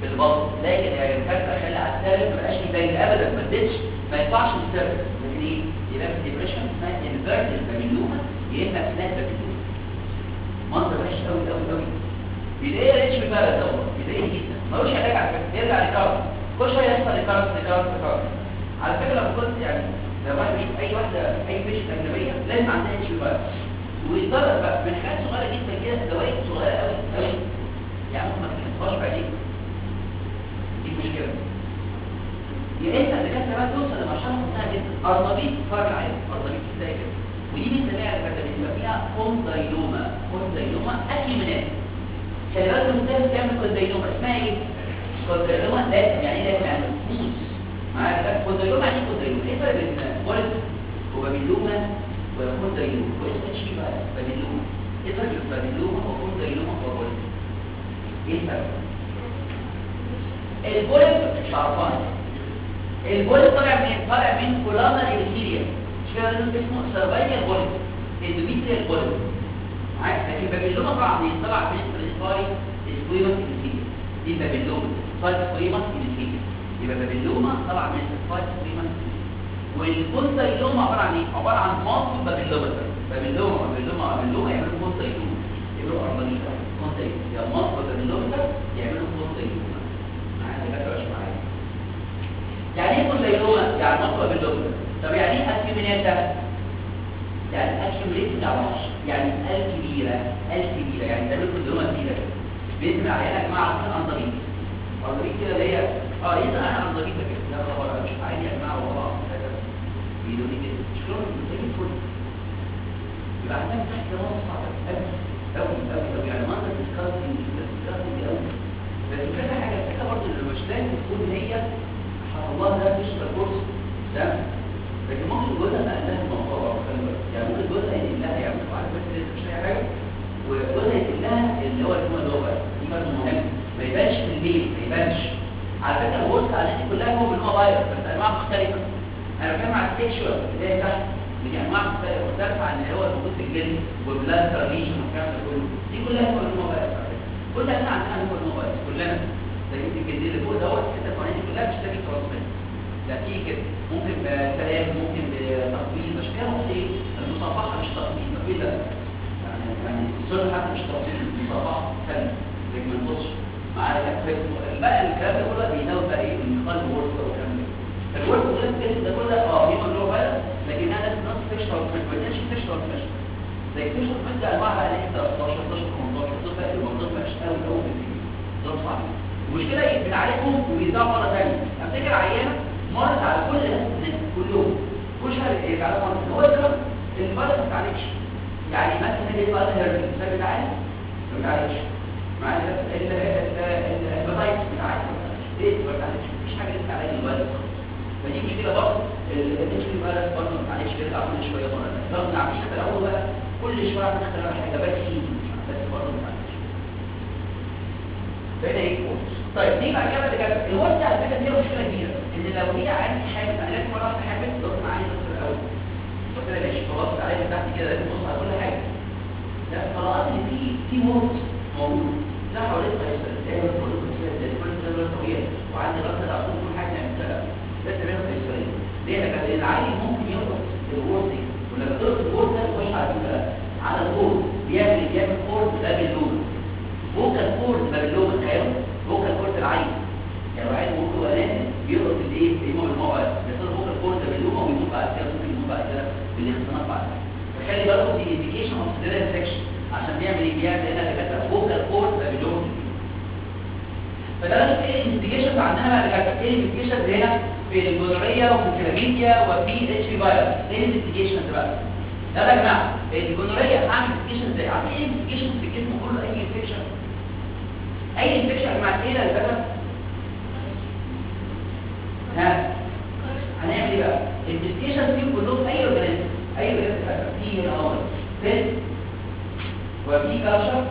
في البطن لكن يا دكاتره خلي على السيرفس ما بقاش يبين ابدا ما اديتش ما يطلعش من السيرفس لكن ايه يبقى في ديبريشن اسمها انفيرتد بابيلوما يا اما فلات بابيلوما منظر وحش قوي قوي قوي بيلاقي ريتش بالبلد دوت بيلاقي جدا ملوش علاج على فكره يرجع لكارت كل شويه يحصل لكارت لكارت لكارت على فكره لو كنت يعني لو واحد بيشوف اي واحده اي بيشنت اجنبيه لازم عندها اتش بي ويضطر بقى من حاجات صغيره جدا كده دواء صغيره قوي قوي يعني ممكن ما تكتبهاش بعدين دي مشكله يا انت الدكاتره بقى توصل لمرحله منتهى جدا ارنبيط فرق العين ارنبيط ازاي كده ودي بنسميها الدكاتره بيبقى فيها كوندايلوما كوندايلوما اكيمنات خلي بالك المستهدف تعمل كوندايلوما اسمها ايه؟ كوندايلوما لازم يعني ايه لازم يعني فلوس معايا كده كوندايلوما يعني كوندايلوما ايه الفرق بين بوليس وبابيلوما وكوندايلوما واسمها اتش بي بقى بابيلوما ايه الفرق بين بابيلوما وكوندايلوما وبوليس؟ ايه الفرق؟ البوليس مش عارفان البوليس طالع من طالع من كولانا الهيليا مش كده لازم اسمه سيرفايكال بوليس اندوميتريال بوليس معاك لكن بابيلوما طبعا طلع من الفاي سكويمس الهيليا دي بابيلوما فاي سكويمس الهيليا يبقى بابيلوما طلع من الفاي سكويمس والكونتايلوما عباره عن ايه؟ عباره عن مصل بابيلوما بابيلوما بابيلوما بابيلوما يعملوا كونتايلوما يعملوا ارمانيتا كونتايلوما يا مصل بابيلوما يعملوا كونتايلوما معايا دكاتره مش معايا يعني ايه كونتايلوما؟ يعني مصل بابيلوما طب يعني ايه اكيومينات ده؟ يعني اكيومينات بتاع وحش يعني ال كبيره ال كبيره يعني تعمل كونتايلوما كبيره كده باسم العيان يا جماعه عارفين انضبيط انضبيط كده اللي هي اه ايه ده انا انضبيط كده لا خبر مش عادي يا جماعه والله بيدوني كده شلون زي الفل يبقى عندنا تحت راس صعب قوي قوي قوي قوي يعني منظر ديسكارتنج ديسكارتنج قوي بس كذا حاجه كده برضه اللي مش لازم تكون هي الله ده تشتغل كورس ده لكن ممكن جوزها بقى لها الموضوع يعني ممكن جوزها يقول لها يعني عارف بس لسه مش اي حاجه وجوزها يقول لها اللي هو اللي هو بقى دي برضه مهم ما يبانش في البيت ما يبانش على فكره الورث على دي كلها هو ان هو فيروس بس انواع مختلفه انا بتكلم على السيكشوال اللي هي تحت دي انواع مختلفه عن اللي هو موجود في الجلد والبلاد ترانيشن والكلام ده كله دي كلها هو اللي هو فيروس على فكره كلنا عندنا هو اللي هو فيروس كلنا زي الجلد اللي فوق دوت الحته الفلانيه دي كلها بتشتكي ترانسميت ده في كده ممكن بكلام ممكن بتقبيل مش كده ايه المصافحه مش تقبيل تقبيل لا يعني يعني الصوره حتى مش تقبيل المصافحه ثانيه لكن ما نبصش معايا بقى الكلام ده كله بيناول بقى ايه من قلب ورث والكلام ده الورث ده الجسم ده كله اه هي اللي هو فيروس لكن انا لازم نص فيش ترانسميت ما تنساش فيش ترانسميت زي فيش ترانسميت ده انواع بقى ليه 13 11 15 دول بقى الموضوع مش قوي قوي في دول صعب المشكله ايه بنعالجهم وبيرجعوا مره ثانيه افتكر عيانه مرت على كل الناس كلهم كل شهر يرجع لها مره هو الكلام المرض ما بتعالجش يعني مثلا اللي يبقى لها هيربي ده بيتعالج ما بيتعالجش معايا الهيباتايتس بيتعالج ليه ما بيتعالجش مفيش حاجه لسه علاج الفيروس فدي مشكله برضه الاتش بي فيروس برضه ما بيتعالجش بيرجع كل شويه مره رغم ان حتى الاول بقى كل شويه هتخترع حاجه بس بس برضه ما بيتعالجش بين ايه طيب دي بقى كده كده الورثه على فكره دي مشكله كبيره ان لو هي عندي حامل انا لازم مره واحده حامل لازم معايا دكتور الاول قلت لها ماشي خلاص تعالى تحت كده لازم تبص على كل حاجه لا طلعت لي في في موت موجود ده حوالين قيصر زي ما بقول لكم كده زي كل ده طبيعي وعندي راسه على طول كل حاجه نعملها ده تمام قيصريه ليه لان العيل ممكن يربط الورث دي ولما تربط الورث ده يخش على على الورث بيعمل بيعمل كورد ده باللون فوكال كورد ده باللون تخيلوا فوكال كورد العين يعني واحد ممكن هو نازل بيربط الايه بيمر الموعد يصير فوكال كورد ده باللون ويموت بعد كده ممكن يموت بعد كده بالاختناق بعد كده فخلي بالكم دي انديكيشن اوف سيريال سكشن عشان بيعمل ايه بيعمل هنا دكاتره فوكال كورد ده باللون فده لازم ايه الانفستيجيشنز عندنا بقى دكاتره ايه الانفستيجيشنز هنا في الجونوريا وفي الكلاميديا وفي اتش بي فيروس ايه الانفستيجيشنز بقى ده يا جماعه الجونوريا هعمل انفستيجيشن ازاي عارفين ايه انفستيجيشن في الجسم كله اي انفكشن اي انفكشن يا جماعه ايه اللي بقى ها هنعمل ايه بقى الانفستيجيشن فيهم كلهم اي اورجانيزم اي اورجانيزم في هنا اهو سيل وفي كالشر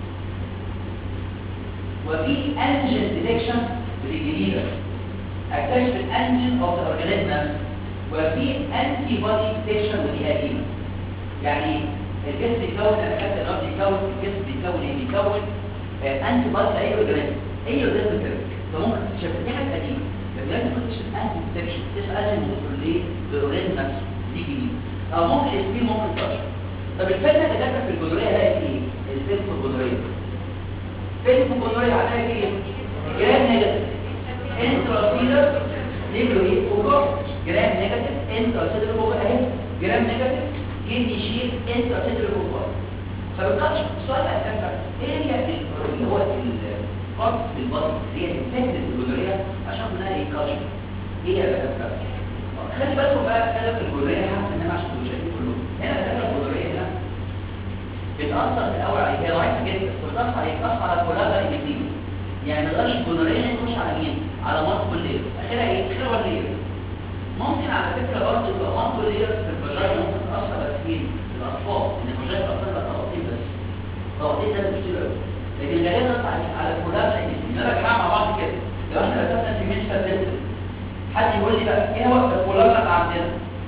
وفي انجن ديتكشن بالجديده اكتشف الانجن اوف ذا اورجانيزم وفي انتي بودي ديتكشن ودي قديمه يعني الجسم بيكون الكابتن الارض بيكون الجسم بيكون ايه بيكون انتي بودي لاي اورجانيزم اي اورجانيزم كده فممكن تكتشف دي حاجه قديمه لكن لازم تكتشف انتي انفكشن تسال انتي ممكن ليه بالاورجانيزم نفسه دي جديد او ممكن السبيل ممكن تكتشف طب الفكره اللي داخله في الجدريه هلاقي ايه؟ الفيلم في الجدريه فيلم في الجدريه هلاقي ايه؟ جرام نيجاتيف انتراسيلر نيجرويد فوكس جرام نيجاتيف انتراسيلر فوكس اهي جرام نيجاتيف كدني شيل انتراسيلر فوكس فبالكاتشف السؤال الاساسي ايه هي اللي هو القرص بالبطن هي الفكره الجدريه عشان منها ايه كاتشف ايه يا بقى خلي بالكم بقى كده في الجدريه حاسس ان انا عشان تبقوا شايفين كلهم هنا الكتله الجدريه هنا بتاثر في الاول على هي ضعيفه جدا بتاثر على بتاثر على كلها الاثنين يعني ما تقدرش الجدريه تخش على مين على مالتيبل لير اخرها ايه اخرها لير ممكن على فكره برضه يبقى مالتيبل لير في الفاجينا ممكن تاثر بس فين في الاطفال ان الفاجينا تاثر على طبقتين بس طبقتين ده مش كتير قوي لكن غالبا تطلع على كلها الاثنين يلا يا جماعه مع بعض كده لو احنا رسمنا في ميديكال سيستم حد يقول لي بقى ايه هو الكولابس اللي عندنا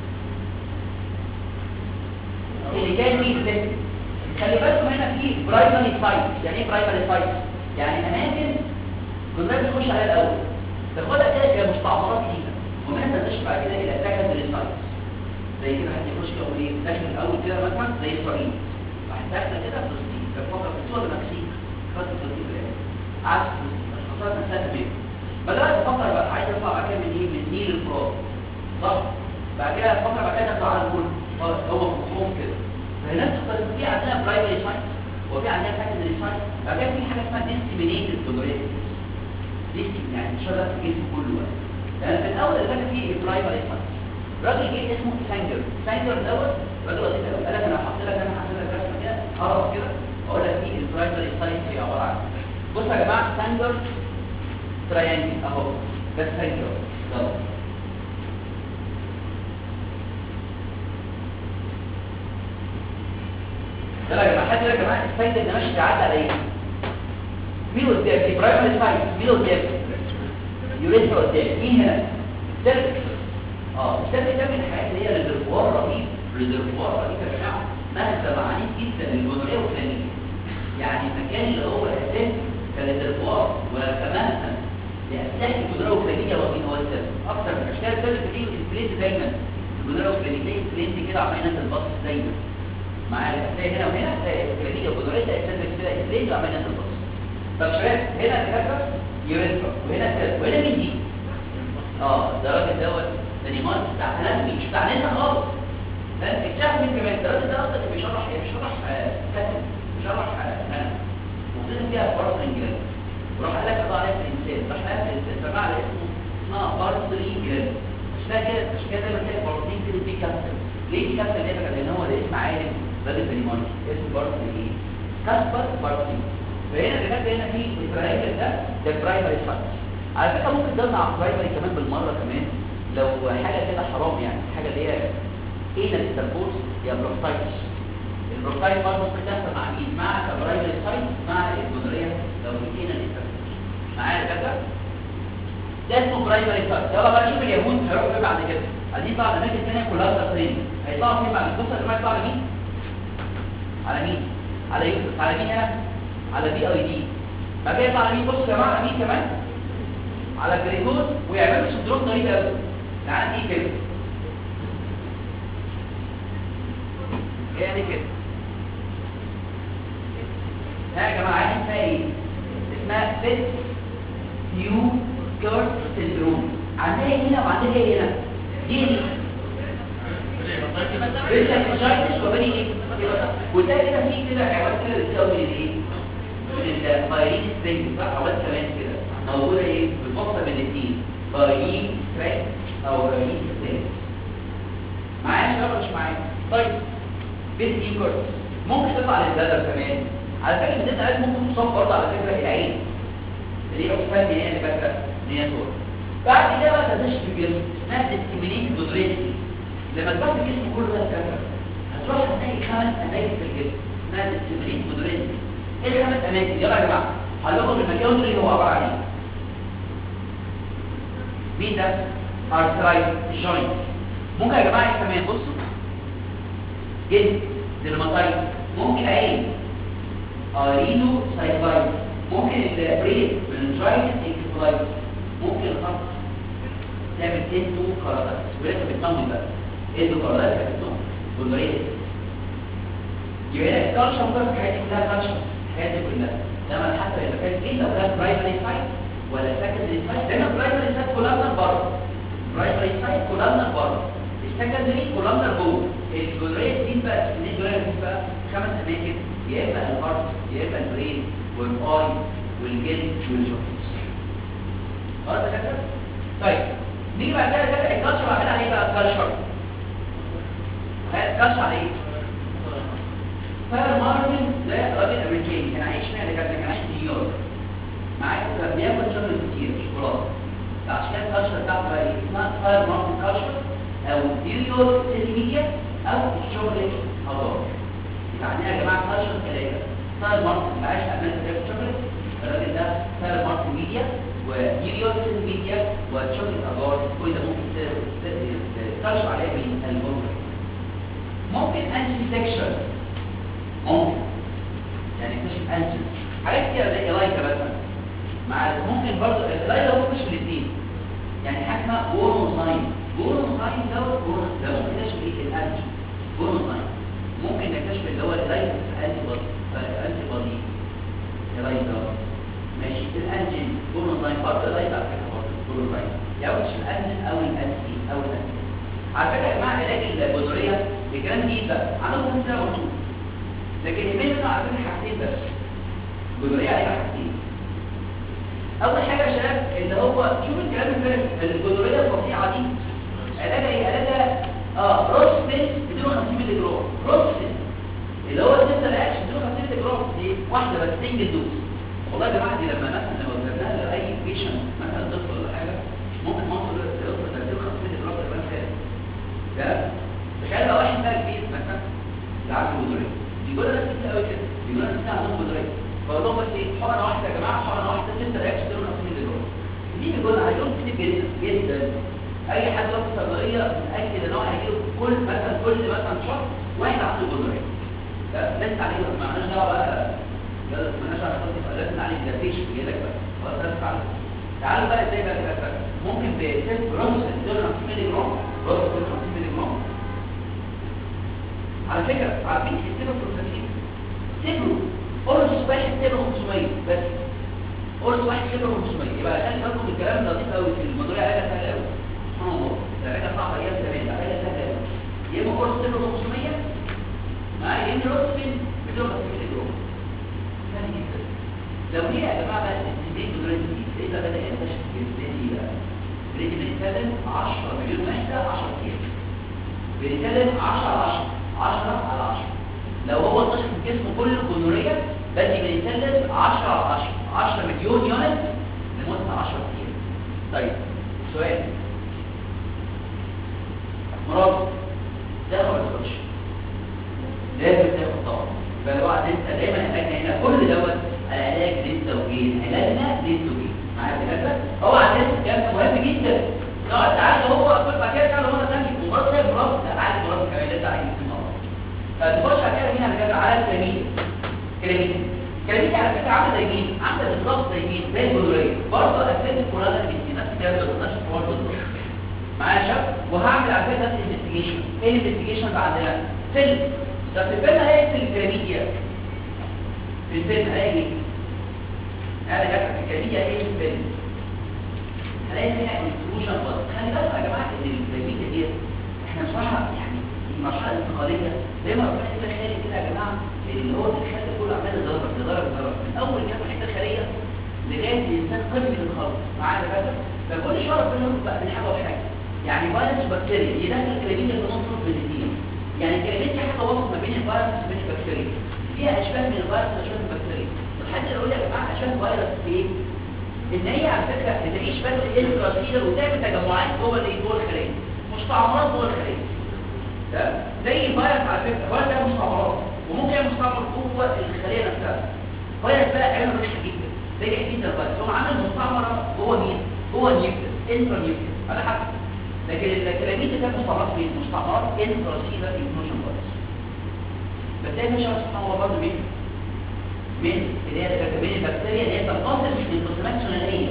اللي جاي فيه ده خلي بالكم هنا في برايمري سايت يعني ايه برايمري سايت يعني اماكن كنا بنخش عليها الاول تاخدها كده كمستعمرات لينا ومنها تنتشر بعد كده الى سكندري سايت زي كده حد يخش كده يقول ايه داخل الاول كده مثلا زي اسرائيل راح داخله كده فلسطين كانت فتره في سوريا المكسيك فتره فلسطين في الاخر عكس فلسطين خاصه مسافه بينهم بدات افكر بقى عايز اطلع بعد كده من ايه من النيل الفرات صح بعد كده افكر بعد كده اطلع على البول هو مفهوم كده فهناك في عندنا برايمري سايت وفي عندنا سكندري سايت بعد كده في حاجه اسمها ديسيمينيتد جلوريتس ديسي يعني انتشرت في الجسم كله يعني في الاول اللي كان فيه برايمري سايت راجل جه اسمه سانجر سانجر دوت راجل لطيف قوي قال لك انا هحط لك انا هحط لك رسمه كده اقرب كده اقول لك ايه البرايمري سايت هي عباره عن بصوا يا جماعه سانجر تريانجل اهو ده سانجر دوت يلا يا جماعه حد يا جماعه السايد اللي ماشي بيعدي على ايه مين قدام دي برايمري سايت مين قدام يوريثرا قدام مين هنا السيرفكس اه السيرفكس ده من الحاجات اللي هي ريزرفوار رهيب ريزرفوار رهيب يا جماعه مهزه عنيف جدا للجونوريا والكلاميه يعني المكان اللي هو الاساسي كريزرفوار وكمان لاسلاك الجونوريا والكلاميه رهيب هو السيرفكس اكثر من اشكال السيرفكس دي الانفليت دايما الجونوريا والكلاميه الانفليت كده عمال ينزل الباص دايما معايا هتلاقي هنا وهنا هتلاقي الكلاميه والجونوريا تلاقي السيرفكس كده انفليت وعمال ينزل الباص طب شباب هنا الكاتره يوريثرا وهنا السيرفكس وهنا مين دي اه ده الراجل دوت ده نيمار بتاع اناتومي مش بتاع نسا خالص ده اكتشاف مين كمان ده الراجل ده اصلا كان بيشرح ايه بيشرح كاتب بيشرح انا وخصوصا فيها فرص انجليزي وراح قال لك قضاء عليها في الانسان راح قال في الانسان سمع على اسمه اسمها بارسلي انجليزي مش ده كده مش كده دايما تلاقي بارسلي كده في كابتن ليه في كابتن ده بقى لان هو ده اسم عالم راجل نيمار اسمه بارسلي ايه كاسبر بارسلي فهنا اللي كاتب هنا في التراينجل ده ده البرايمري سايت على فكره ممكن ده مع البرايمري كمان بالمره كمان لو حاجه كده حرام يعني حاجه اللي هي ايه الانتركورس يا بروستايتس البروستايت برضه ممكن تحصل مع مين مع البرايمري سايت مع الجونوريا لو في ايه الانتركورس معايا كده ده اسمه برايمري سايت يلا بقى نشوف اليهود هيروحوا فين بعد كده عايزين يطلعوا الاماكن الثانيه كلها تصريح هيطلعوا فين بعد بص يا جماعه يطلعوا على مين على مين على يوسف على مين هنا على بي اي دي بعد كده يطلع على مين بصوا يا جماعه على مين كمان على الجريتون ويعملوا سندروم غريب قوي يعني ايه كده يعني كده ها يا جماعه عايزين اسمها ايه اسمها فيت نيو كيرت سندروم عندها ايه هنا وعندها ايه هنا دي دي بيتا فاجايتس وبني ايه وتلاقي كده في كده عواد كده بتساوي من الايه من الفايرين سترينج صح عواد كمان كده موجوده ايه بتوصل من الاثنين فايرين سترينج او فايرين سترينج معايا شباب مش معايا طيب بيت ايكورس ممكن تطلع للبلد كمان على فكره بتبقى قاعد ممكن تصاب برضه على فكره العين اللي هي اوفان اللي هي اللي فاكره ان هي صوره بعد كده بقى تنتشر في الجسم اسمها ديسكمينيت بودريتي لما تبقى الجسم كله ده كده هتروح تلاقي خمس اماكن في الجسم اسمها ديسكمينيت بودريتي ايه الخمس اماكن يلا يا جماعه هناخد المكان اللي هو عباره عن ايه مين ده ارثرايت جوينت ممكن يا جماعه كمان بصوا جلد ديرماتايت ممكن عين اريدو سايكلايت ممكن البريد بالجوينت كولايتس ممكن الخط تعمل اندو كاراتايتس ولسه بتنوم بقى اندو كاراتايتس بتنوم جونوريا يبقى هنا الكالشر ممكن الحاجات دي كلها كالشر الحاجات دي كلها لما حتى اذا كانت ايه لو ده برايمري سايت ولا سكندري سايت لان برايمري سايت كولامنر بره برايمري سايت كولامنر بره السكندري كولامنر جوه الجونوريا دي بقى الجونوريا دي بقى خمس اماكن يا اما الهارت يا اما البرين والاي والجلد والجوينتس خلاص يا كده طيب نيجي بعد كده كده الكالشر بعملها عليه بقى كالشر كالشر على ايه فاير مارتن ده راجل امريكاني كان عايش فين ده كان عايش في نيويورك معاه كان بياكل شوكولاته كتير شوكولاته عشان كده الكالشر بتاعته بقى ايه اسمها فاير مارتن كالشر او نيويورك سيتي ميديا او الشوكولاته هزار يبقى عندنا يا جماعه كالشر ثلاثه فاير مارتن اللي عايش في امريكا بياكل شوكولاته الراجل ده فاير مارتن ميديا ونيويورك سيتي ميديا وشوكولاته هزار كل ده ممكن تكالشر عليها من الجمهور ممكن انتي سكشن ممكن يعني اكتشف انسل حاجات كده زي لايكا مثلا مع ممكن برضه اللايكا ممكن تكتشف الاثنين يعني حاجه اسمها بورونوساين بورونوساين دوت بورون ده ممكن نكتشف ايه الانسل بورونوساين ممكن نكتشف اللي هو اللايكا انتي بودي انتي بودي اللايكا ماشي الانجين بورونوساين برضه اللايكا على فكره برضه بورونوساين يعني اكتشف الانجين او الانتي او الانتي على فكره يا جماعه علاج الجذوريه الكلام دي بقى عندكم كده مكتوب لكن يهمني منه عارفين حاجتين بس جزئيه عليها حاجتين اول حاجه يا شباب اللي هو شوف الكلام الفارغ الجذوريه الفظيعه دي علاجها ايه علاجها اه روسفين 250 مللي جرام روسفين اللي هو السيستم اكشن 250 مللي جرام دي واحده بس سنجل دوز والله يا جماعه دي لما مثلا لو جبناها لاي بيشنت مثلا طفل ولا حاجه ممكن مصر يوصل ل 250 مللي جرام كمان خالص ده تخيل لو واحد بقى كبير مثلا اللي عنده جذوريه بيقول ناس كتير قوي كده بيقول ناس كتير عندهم جدريه فاقول لهم بس ايه حقنه واحده يا جماعه حقنه واحده ست رياكش دول ناقصين دول دي بيقول عليهم كتير جدا جدا اي حد واقف في صيدليه متاكد ان هو هيجيله كل مثلا كل مثلا شهر واحد عنده جدريه لسه عليه ما لناش دعوه بقى ما لناش دعوه لازم عليه جرافيش بيجي لك بقى خلاص ده فعلا تعالوا بقى ازاي بقى كده ممكن بست جرام دول 50 مللي جرام بص 50 مللي جرام على فكرة عارفين السيبر بروساسين سيبرو قرص واحد سيبر 500 بس قرص واحد سيبر 500 يبقى خلي بالكم من الكلام لطيف قوي في الموضوع علاجة سهلة قوي سبحان الله ده علاجة صعبة ايام زمان ده علاجة سهلة قوي يا اما قرص سيبر 500 معايا يا اما قرص فين 250 مللي جرام ثاني جدا لو هي يا جماعة بقى السيبين دول دي ايه بقى بدأ ينتشر في السيبين بقى بنيجي بنتكلم 10 مليون وحدة 10 ايام بنتكلم 10 على 10 10 على 10 لو هو انتشر في الجسم كله جنورية بدي بنتكلم 10 على 10 10 مليون يونت لمدة 10 ايام طيب سؤال مرض تاخد ولا تاخدش لازم تاخد طبعا يبقى لو انت دايما علاجنا هنا كل دوت العلاج للزوجين علاجنا للزوجين معايا كده هو عشان كلام مهم جدا لو تعالى هو كل بعد كده تعالى مره ثانيه ومرض زي المرض لا عادي مرض كمان لسه عايز فتخش على كده مين على كده على الكلامين كلامين كلامين على فكره عامله زي مين عامله بالظبط زي مين زي الجدريه برضه اساس الكورونا اللي نفس الكلام ده نفس الحوار بالظبط معايا يا شباب وهعمل على فكره نفس الانفستيجيشن ايه الانفستيجيشن اللي عندنا فيلم طب في الفيلم هيقتل الكلاميديا في الفيلم هلاقي ايه انا جاي في الكلاميديا ايه في الفيلم هلاقي فيها انفلوجن بس خلي بالك يا جماعه ان الكلاميديا دي احنا بصراحه يعني المرحله الانتقاليه زي ما ربنا كده خالق كده يا جماعه اللي هو الخلق كله عمال يتدرج يتدرج يتدرج من اول كام حته خليه لغايه الانسان قمه الخلق معايا كده فكل شويه ربنا يربط بقى بين حاجه وحاجه يعني فيروس وبكتيريا يدخل الكلاميديا في نص بين الاثنين يعني الكلاميديا حاجه وسط ما بين الفيروس وبين البكتيريا فيها اشباه من الفيروس واشباه من البكتيريا الحد اللي اقول يا جماعه اشباه الفيروس في ايه؟ ان هي على فكره بتعيش بس انتراسيلر وتعمل تجمعات جوه الايه جوه الخليه مستعمرات جوه الخليه زي الفيروس على فكره الفيروس ده مستعمرات وممكن يعمل مستعمر جوه الخليه نفسها فيروس بقى عينه وحشه جدا زي جدا الفيروس هو عامل مستعمره جوه مين جوه النيوكليس انترا نيوكليس على حسب لكن الكلاميد ده مستعمرات فين مستعمرات انتراسيلر انفلوشن فيروس بس هي مش سبحان الله برضه مين من اللي هي من البكتيريا اللي هي تنقسم من انقسامات ثنائيه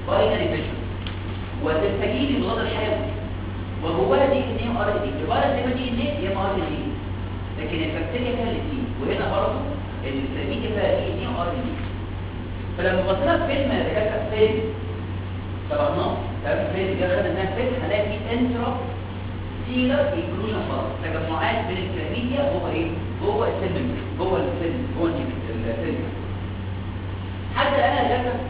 باينري فيجن وتستجيب للمضاد الحيوي وجواها دي ان ايه ار دي الفيروس لما دي ان ايه يا ام ار دي لكن البكتيريا فيها الاثنين وهنا برضه الكلاميديا فيها دي ان ايه ار دي فلما بصينا في فيلم ده كان فيلم طبعا ده فيلم ده خدنا انها فيلم هنلاقي فيه انترا سيلر انكلوجن فاز تجمعات بين الكلاميديا جوه ايه جوه السيل جوه السيل جوه السيل حتى الان يا جماعه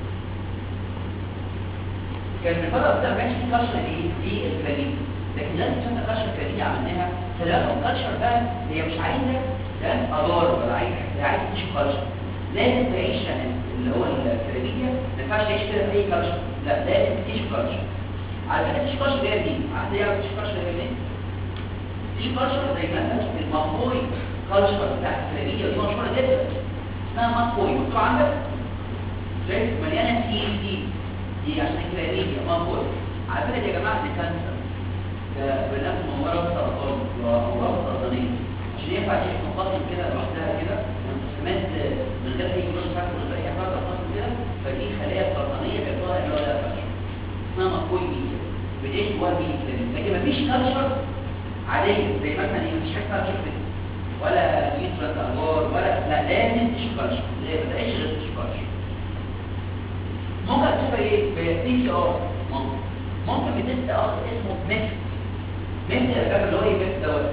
كان من فتره بتاع ما كانش في كشر ايه دي الكلاميديا لكن لازم تشوف كشر الكلاميديا عملناها فلو كشر بقى هي مش عايزه لا ادار ولا عايزه هي عايزه تشوف كشر لازم تعيش يعني اللي هو الكلاميديا ما ينفعش تعيش كده في اي كشر لا لازم تعيش كشر على فكره تشوف كشر جايه منين عايز يعرف تشوف كشر جايه منين تشوف كشر زي مثلا المقوي كشر بتاع الكلاميديا دي مشهوره جدا اسمها مقوي مكتوب عندك شايف مليانه سي سي دي عشان الكلاميديا مقوي على فكره يا جماعه دي كانسر ده بنفس ممرض سرطان وامراض سرطانيه عشان ينفع تعيش منفصل كده لوحدها كده منقسمات من غير اي جلوس فاكتور من غير اي حاجه منفصل كده فدي خلايا سرطانيه بيعتبرها اللي هو ده فشل اسمها مقوي ميديا بتعيش جوه الميديا لكن مفيش كالتشر عاديه زي مثلا ايه مفيش حاجه اسمها شفت ولا نيوترال انوار ولا لا لازم تشوف كالتشر لا ما تعيش غير تشوف كالتشر ممكن تشوفها ايه بي سي ار ممكن ممكن بتست اخر اسمه ميكس ميكس يا جماعه اللي هو ايه ميكس دوت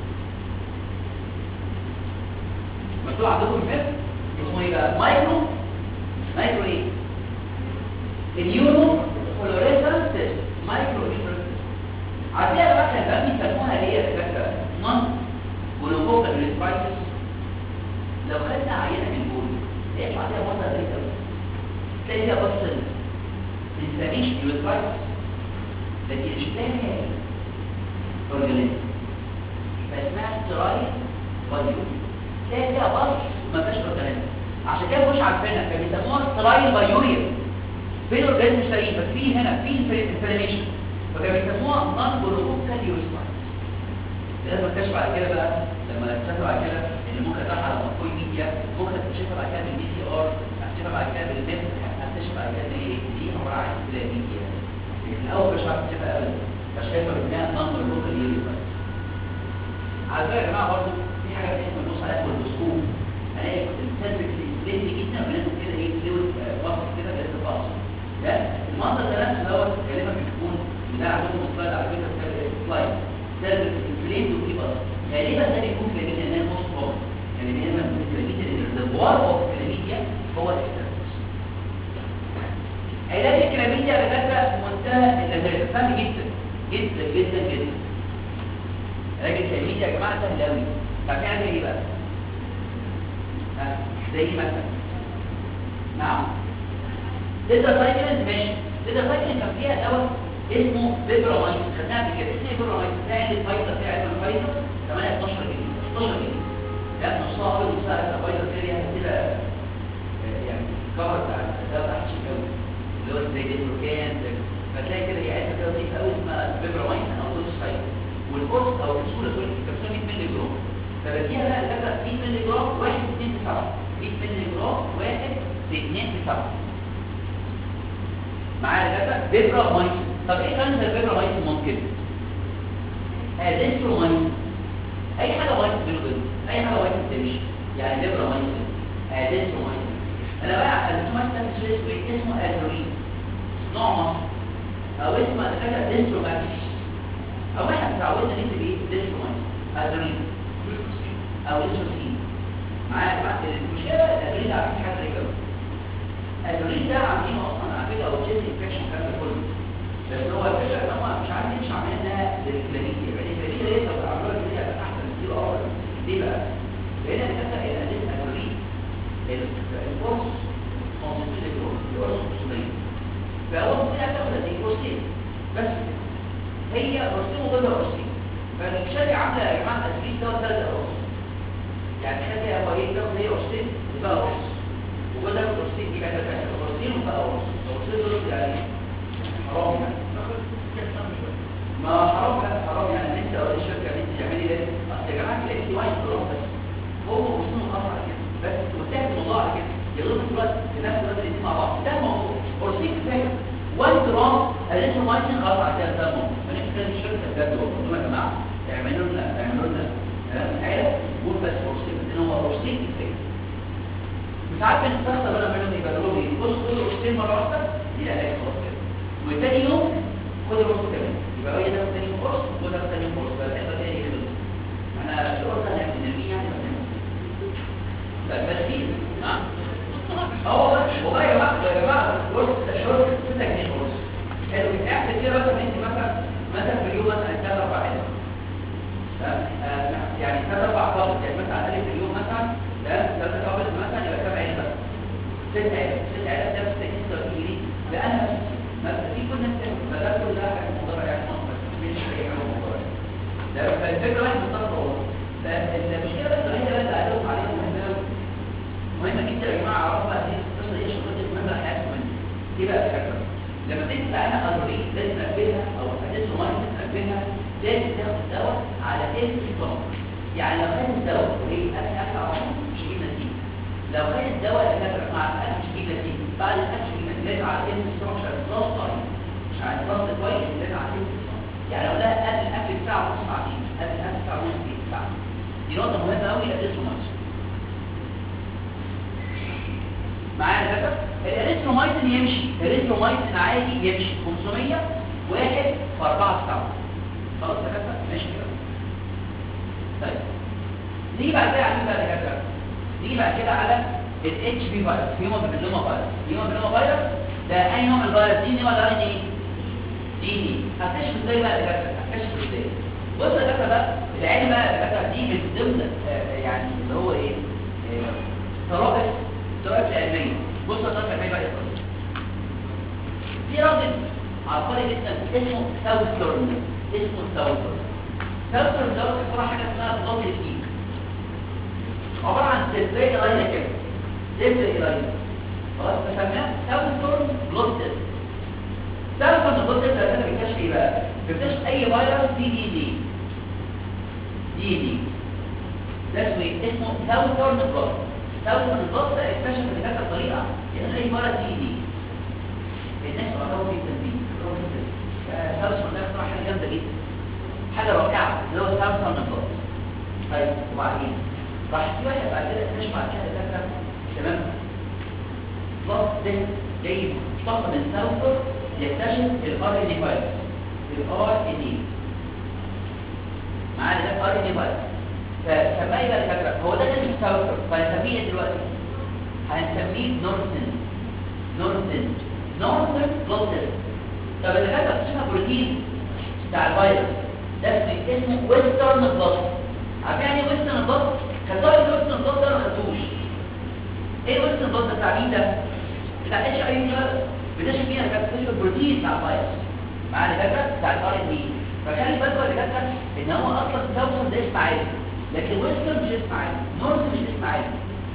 مكتوب عندكم ميكس اسمه ايه بقى مايكرو مايكرو ايه اليورو فلوريسنس تيست مايكرو فلوريسنس عارفين يا جماعه كان بيسموها ايه يا دكاتره نون جلوكوكال ريسبايتس لو خدنا عينه من البول هيطلع فيها مصدر غريب قوي تلاقي فيها بص انفلاميشن ريسبايتس لكن مش تلاقي اورجانيزم فاسمها سترايل بايوريا تلاقي فيها بص وما فيهاش اورجانيزم عشان كده مش عارفينها كانوا بيسموها سترايل بايوريا في الاورجانيزم سليم بس في هنا في انفلاميشن فكانوا بيسموها نون جلوكوكال يوريسبايتس لازم تكتشف بعد كده بقى لما تكتشف بعد كده ان ممكن تروح على مقوي ميديا ممكن تكتشفها بعد كده بالبي سي ار تكتشفها بعد كده بالميث هتكتشف بعد كده ان ايه دي عباره عن ميديا لكن الاول مش عارف تكتشفها ابدا مش شايفها بانها نون جلوكوكال يوريسبايتس على فكره يا جماعه برضه في حاجه اسمها بنبص عليها كولوسكوب الاقي السيرفكس سبليت جدا بنزل كده ايه فلويد باصص كده بنزل باصص ده المنظر ده نفسه دوت غالبا بيكون ده عندكم سلايد على فكره سلايد سيرفكس انفليت وفي باص غالبا ده بيكون كلاميديا لان موست بروبلم يعني دايما الكلاميديا الريزرفوار اوف كلاميديا هو السيرفكس علاج الكلاميديا يا دكاتره منتهى اللذاذه سهل جدا جدا جدا جدا علاج الكلاميديا يا جماعه سهل قوي طب في علاج ايه بقى؟ ها زي مثلا نعم تيتراسايكلين ماشي تيتراسايكلين كان فيها دواء اسمه بيبرامايد خدناها قبل كده اسمه بيبرامايد ده عند الفايزر بتاع علم الفايزر 8 12 جنيه 16 جنيه لا نصها ابيض ونصها اسود فايزر كده كده يعني الكفر بتاع الدواء تحت شكاوي اللي هو زي ديبروكان فتلاقي كده هي علبه كده لطيفه قوي اسمها بيبرامايد او دوسايد والقرص او الكبسوله كل الكبسوله 100 مللي جرام فبديها بقى الفكره 100 مللي جرام 1 2 في 7 100 مللي جرام 1 في 2 في 7 معايا الفكره بيبرامايد طب ايه كانسر بيبرامايد ممكن اديسترومايد اي حاجه وايت بيلوجن اي حاجه وايت تمشي يعني بيبرامايد اديسترومايد انا بقى اديسترومايد ده اسمه اسمه ادرين نوع مصر او اسمه حاجه ديسترومايد او احنا اتعودنا نكتب ايه ديسترومايد ادرين او ديستروسين معايا بقى المشكله الادرين ده عارفين حاجه زي كده الادرين ده عاملينه اصلا على فكره او جيست انفكشن الكلام ده كله بس هو الفكره ان هم مش عارفين مش عاملينها للكلاميديا يعني الكلاميديا ليه لو عملوها كلاميديا هتبقى احسن كتير افضل ليه بقى؟ لان الكلام الادرين الفورس كونسنتريت الجروب الفورس كونسنتريت فاول ما طلع تاخد دي فورسين بس هي فورسين وضد فورسين فالشركه عامله يا جماعه الادرين ده ثلاث اقراص يعني تخلي هو ايه تاخد هي قرصين وبقى قرص وبدل قرصين يبقى ثلاثه قرصين وبقى قرص القرصين دول يعني حرام يعني ما حرام لا حرام يعني ان انت اول الشركه اللي انت تعملي ده اصل يا جماعه تلاقي في واحد حرام بس هو وصول خاص على كده بس وتاخد الموضوع على كده يغلط في الوقت في نفس الوقت الاثنين مع بعض ده الموضوع قرصين كفايه 1 جرام اريثرومايسين خلاص على كده ده ممكن فنفكر الشركه بجد والله يا جماعه اعملوا لنا اعملوا لنا عيله وبس روستين لان هو روستين كفايه ساعات بنستخدم انا منهم يبقى لهم ايه بص خد روستين مره واحده دي علاج خلاص كده وتاني يوم خد الروست كمان يبقى هي ده تاني يوم قرص وده تاني يوم قرص بقى الحته تاني كده انا القرص انا نرميه يعني بس لا بس في ها اه والله والله يا جماعه يا جماعه قرص الشرب 6 جنيه قرص حلو احسب كده مثلا انت مثلا مثلا في اليوم مثلا ثلاث اربع علب يعني ثلاث اربع قابل يعني مثلا على في اليوم مثلا ده ثلاث قابل مثلا يبقى سبع علب بس ست علب ست علب ده ب 60 جنيه لان مثلا في كل الناس بدل كل ده حاجه مضره يعني مش هي حاجه مضره ده فالفكره واحد بالظبط والله فالمشكله بس الوحيده اللي انا عايزهم عليها مهمه قوي مهمه جدا يا جماعه اعرفوا بقى دي القصه دي شغلتي مهمه حياتكم دي بقى الفكره لما تيجي تعالى قدري لازم تنبهها او حدث ميه تنبهها لازم تاخد الدواء على ايه الصوم يعني لو خدت الدواء وهي اكل اكل على طول مش هيجيب نتيجه لو خدت الدواء اللي كانت مع الاكل مش هيجيب نتيجه بعد الاكل مش هيجيب نتيجه لازم على ايه الصوم مش هيتظبط طريق مش هيتظبط كويس لازم على ايه الصوم يعني لو ده قبل الاكل بساعه ونص ساعتين قبل الاكل بساعه ونص ساعه دي نقطه مهمه قوي للاريثرومايسين معايا كده الاريثرومايسين يمشي الاريثرومايسين عادي يمشي 500 واحد في 4 ساعات خلاص يا كده ماشي كده طيب نيجي بعد كده على مين بقى يا كده نيجي بعد كده على الاتش بي فيروس هيومن بابيلوما فيروس هيومن بابيلوما فيروس ده اي نوع من الفيروس دي ولا ار ان ايه دي دي هتكتشف ازاي بقى يا كده هتكتشف ازاي بص يا كده بقى العلم بقى يا كده دي من ضمن آه، يعني اللي هو ايه آه، طرائف طرائف العلميه بص الطرائف العلميه بقى يا في راجل عبقري جدا اسمه ساوثورن اسمه ساوثورن ساوثورن ده اخترع حاجه اسمها بلوك الكيك عباره عن سلسله لاينه كده سلسله لاينه خلاص فسميها ساوثورن بلوك تيست ساوثورن بلوك تيست ده بيكتشف ايه بقى؟ بيكتشف اي فيروس دي دي دي دي دي ده اسمه ايه؟ اسمه ساوثورن بلوك ساوثورن بلوك ده اكتشف ان كانت طريقه ان اي فيروس دي دي الناس رغبوا في التنبيه سامسونج ده بصراحه حاجه جامده جدا حاجه رائعه اللي هو سامسونج نفط طيب وبعدين راح في واحد بعد كده اكتشف بعد كده دكاتره تمام بلس ده جاي مشتق من سامسونج يكتشف الار ان اي فايروس الار ان اي معانا ده ار ان اي فايروس فسماه ايه بقى الدكاتره هو ده اسمه سامسونج فهنسميه إيه دلوقتي هنسميه نورسن نورسن نورثرن بلوت تيست طب اللي كانت بتشوفها بروتين بتاع الفيروس ده اسمه اسمه ويسترن بلوت عارفين يعني ايه ويسترن بلوت خدتوا الويسترن بلوت ده ما خدتوش ايه الويسترن بلوت ده بتاع مين ده بتاع اتش اي في فيروس بتشوف فيها كانت بتشوف البروتين بتاع الفيروس معانا كده بتاع الار ان دي فخلي بالكم اللي كانت ان هو اصلا ساوثرن ده اسم عادي لكن ويسترن مش اسم عادي نورث مش اسم عادي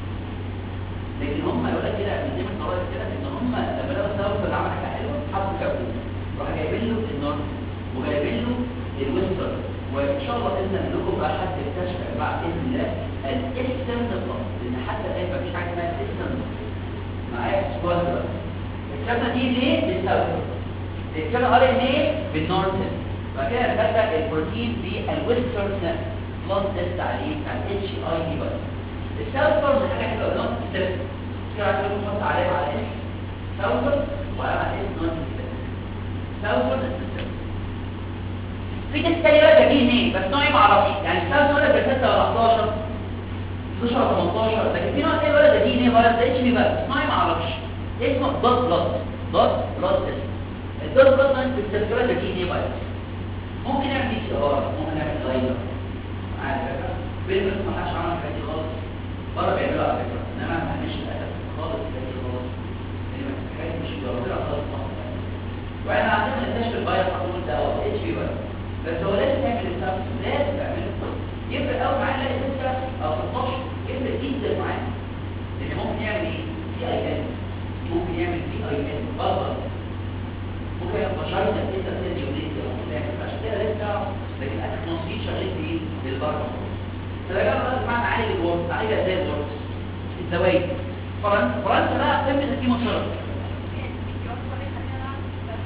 لكن هم يقول لك كده من ضمن الطرائف كده ان هم لما لقوا السبب اللي عمل حاجه حلوه حطوا كابوس راح جايبين له النورث وجايبين له الويسترن وان شاء الله باذن الله لكم بقى حد يكتشف بعد باذن الله الايسترن بلس لان حتى الان مفيش حاجه اسمها الايسترن معايا اسبوع دلوقتي الكلمه دي ليه للسبب الكلمه ار ان ايه بالنورثن بعد كده بدا البروتين بالويسترن بلس تيست عليه بتاع الاتش اي دي بس الساوثرن حاجه حلوه نوت ستيب كده عشان نحط عليه على اسم ساوثرن وعلى اسم نوت ستيب ساوثرن ستيب في تيست تاني بقى ده دي ان بس نوعي ما اعرفش يعني الساوثرن ده بيتست على 11 12 18 لكن في نوع تاني بقى ده دي ان ولا ده اتش بي بقى بس نوعي ما اعرفش اسمه دوت بلس دوت بلس تيست الدوت بلس تيست بتستخدم ده دي ان فيروس ممكن نعمل دي سي ار ممكن نعمل لايزر معايا فكره بين ما حدش عمل الحاجات دي خالص بره بيعملوا على فكره انما ما عندناش الادب خالص كده خالص يعني حاجات مش ضروريه خالص واحنا عندنا نكتشف الفيروس هنقول ده هو اتش بي فيروس بس هو لازم يعمل السبب لازم يعمله يفرق قوي معاه نلاقي 6 او 16 يفرق جدا معاه لان ممكن يعمل ايه؟ سي اي ان ممكن يعمل سي اي ان بره ممكن يبقى شرط التسع سنين يونيت ممكن يعمل عشان كده لازم تعرف لكن اخر مصريين شغالين في ايه؟ بالبره فلقى بقى معنى عالي الورد عالي ازاي الورد الزوايد فرنسا فرنسا بقى قمه الكيموثيرابي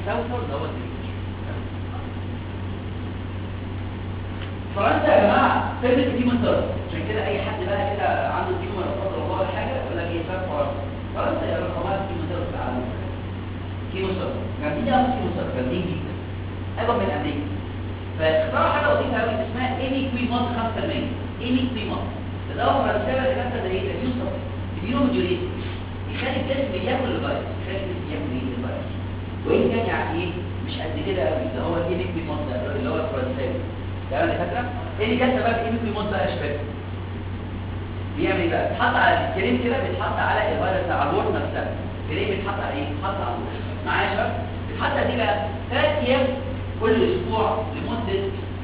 الساوثر ده هو الديفيوجن فرنسا يا جماعه فكره الكيموثيرابي عشان كده اي حد بقى كده عنده كيمو لا قدر الله ولا حاجه يقول لك ايه فاهم فرنسا فرنسا يا رقمها الكيموثيرابي في العالم كيموثيرابي جامدين قوي الكيموثيرابي جامدين جدا اكبر من امريكا فاخترعوا حاجه لطيفه قوي اسمها ايمي كويموت 5% ايمي كويموت الدواء الفرنسيه اللي كانت ده ايه يوسف اليوم يخلي الجسم ياكل الفيروس يخلي الجسم ياكل ايه الفيروس وان كان يعني ايه مش قد كده قوي ده هو الايمي كويموت ده اللي هو الفرنساوي تمام يا فاكره ايه اللي جت بقى بايمي كويموت بقى يا شباب بيعمل ايه بقى بيتحط على الكريم كده بيتحط على الفيروس على الورد نفسها الكريم بيتحط على ايه بيتحط على الورد معايا يا شباب بيتحط دي بقى ثلاث ايام كل اسبوع لمده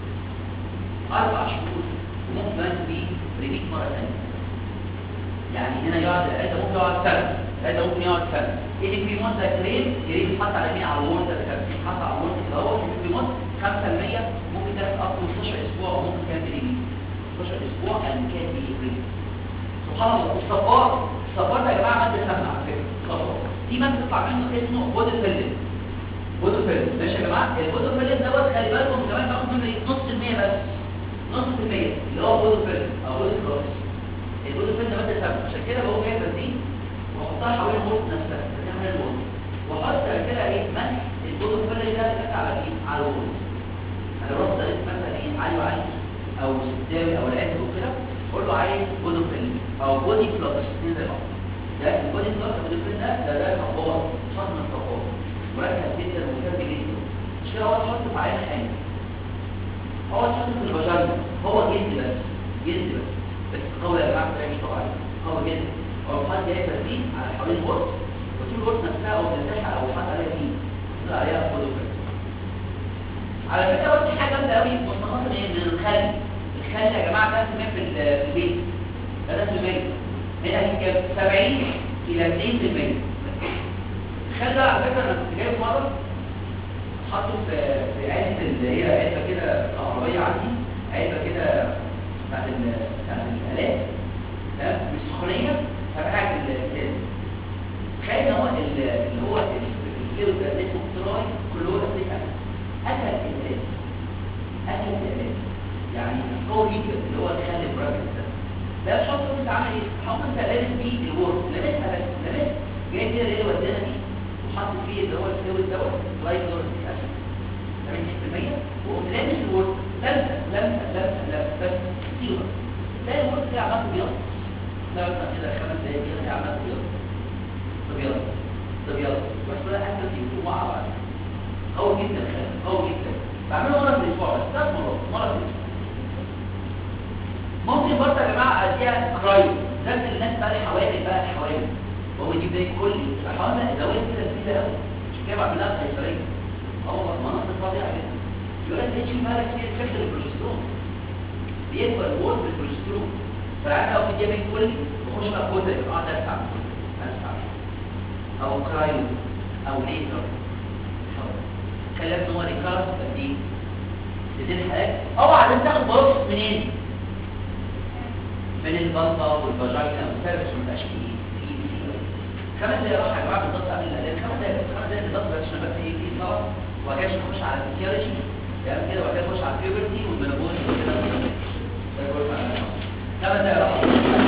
اربع شهور وممكن كمان تبقى ريبيت مره ثانيه يعني هنا يقعد العيادة ممكن يقعد سنة العيادة ممكن يقعد سنة ايه اللي في مدة كريم كريم يتحط على مين على الورد ده كان بيتحط على الورد كده هو اللي في مدة 5% ممكن تاخد أكتر من 12 أسبوع أو ممكن كمان تريبي 12 أسبوع أن كان في ريبي سبحان الله الصبار الصبار ده يا جماعة مادة سامة على فكرة الصبار في مادة تطلع منه اسمه بودوفيلين بودوفيلين ماشي يا جماعة البودوفيلين دوت خلي بالكم كمان باخد منه إيه؟ نص المية بس نص المية اللي هو بودوفيلين أو بودوفيلين البودوفيلين ده مادة سامة عشان كده بقوم جايب بنزين واحطها حوالين البوت نفسها بنزين حوالين البوت واحط كده ايه مسح البودوفيلين ده اللي على ايه على البوت انا رحت لقيت مثلا ايه علي وعلي او سداوي او العز وكده اقول له عايز بودوفيلين او بودي بلس اثنين زي بعض ده البودي بلس البودوفيلين ده ده ده صبار صدمة من الصبار مركز جدا ومهتم جدا مش كده هو تحط في عين حامل هو تحط في الفاجينا هو جلد بس جلد بس بس قوي يا جماعه مش طبيعي قوي جدا هو حد جاي تسليم على حوالين الورد وتشوف الورد نفسها او تفتحها او حد عليها فيه يطلع عليها بودوفيلين على فكره بس حاجه جامده قوي مستخلصه من من الخل الخل يا جماعه ده سميه في ال- في البيت ده ده المية هنا هي كام 70 الى 2% الخل ده على فكره انا كنت جايبه مره حاطه في في علبه اللي هي علبه كده عربيه عندي علبه كده بتاعت ال- بتاعت الالات تمام مش سخونيه فبقعد الازاز تخيل ان هو ال- اللي هو الفلويد ده اللي اسمه تراي كلور اسيتيك اكل الازاز اكل الازاز يعني قوي جدا اللي هو الخل البراكت ده ده تحط انت عامل ايه؟ تحط انت لابس بيه الورد لابسها بس لابس جاي كده اللي هي ودانا دي وحط فيه اللي هو الفلويد دوت لايك دور اسيد 80% وقمت لابس الورد لمسه لمسه لمسه لمسه بس كتير تلاقي الورد كده عمال بيض لا مثلا كده خمس دقايق كده كده عمال بيض بيض بيض بس بقى اكل فيه مع بعض قوي جدا الخير قوي جدا بعمله مره في الاسبوع بس ثلاث مرات مره في الاسبوع ممكن برضه يا جماعه اديها كرايو ده اللي الناس بقى الحوامل بقى الحوامل وهو يجيب ده كل الحوامل ادويه كده كتير قوي عشان كده بعمل لها قيصريه اه والله مناطق فظيعه جدا يقول لك تيجي بالك فيه افكت البروجسترون بيكبر الورد بالبروجسترون فالعيال لو في جيبك كلي بخش بقى كوتا يبقى قاعد اسمع اسمع او كرايو او ليزر كلام ان هو ريكارس قديم دي الحاجات اوعى لازم تاخد بروس منين من البلطه والفاجينا والسيرفس ما يبقاش فيه في في خمس دقايق راحه يا جماعه بالظبط قبل الاذان خمس دقايق خمس دقايق بالظبط بس عشان بس ايه في صلاه وبعد كده نخش على الفسيولوجي تمام كده وبعد كده نخش على البيوبرتي والمينوبوز وكده ده كله خمس دقايق راحه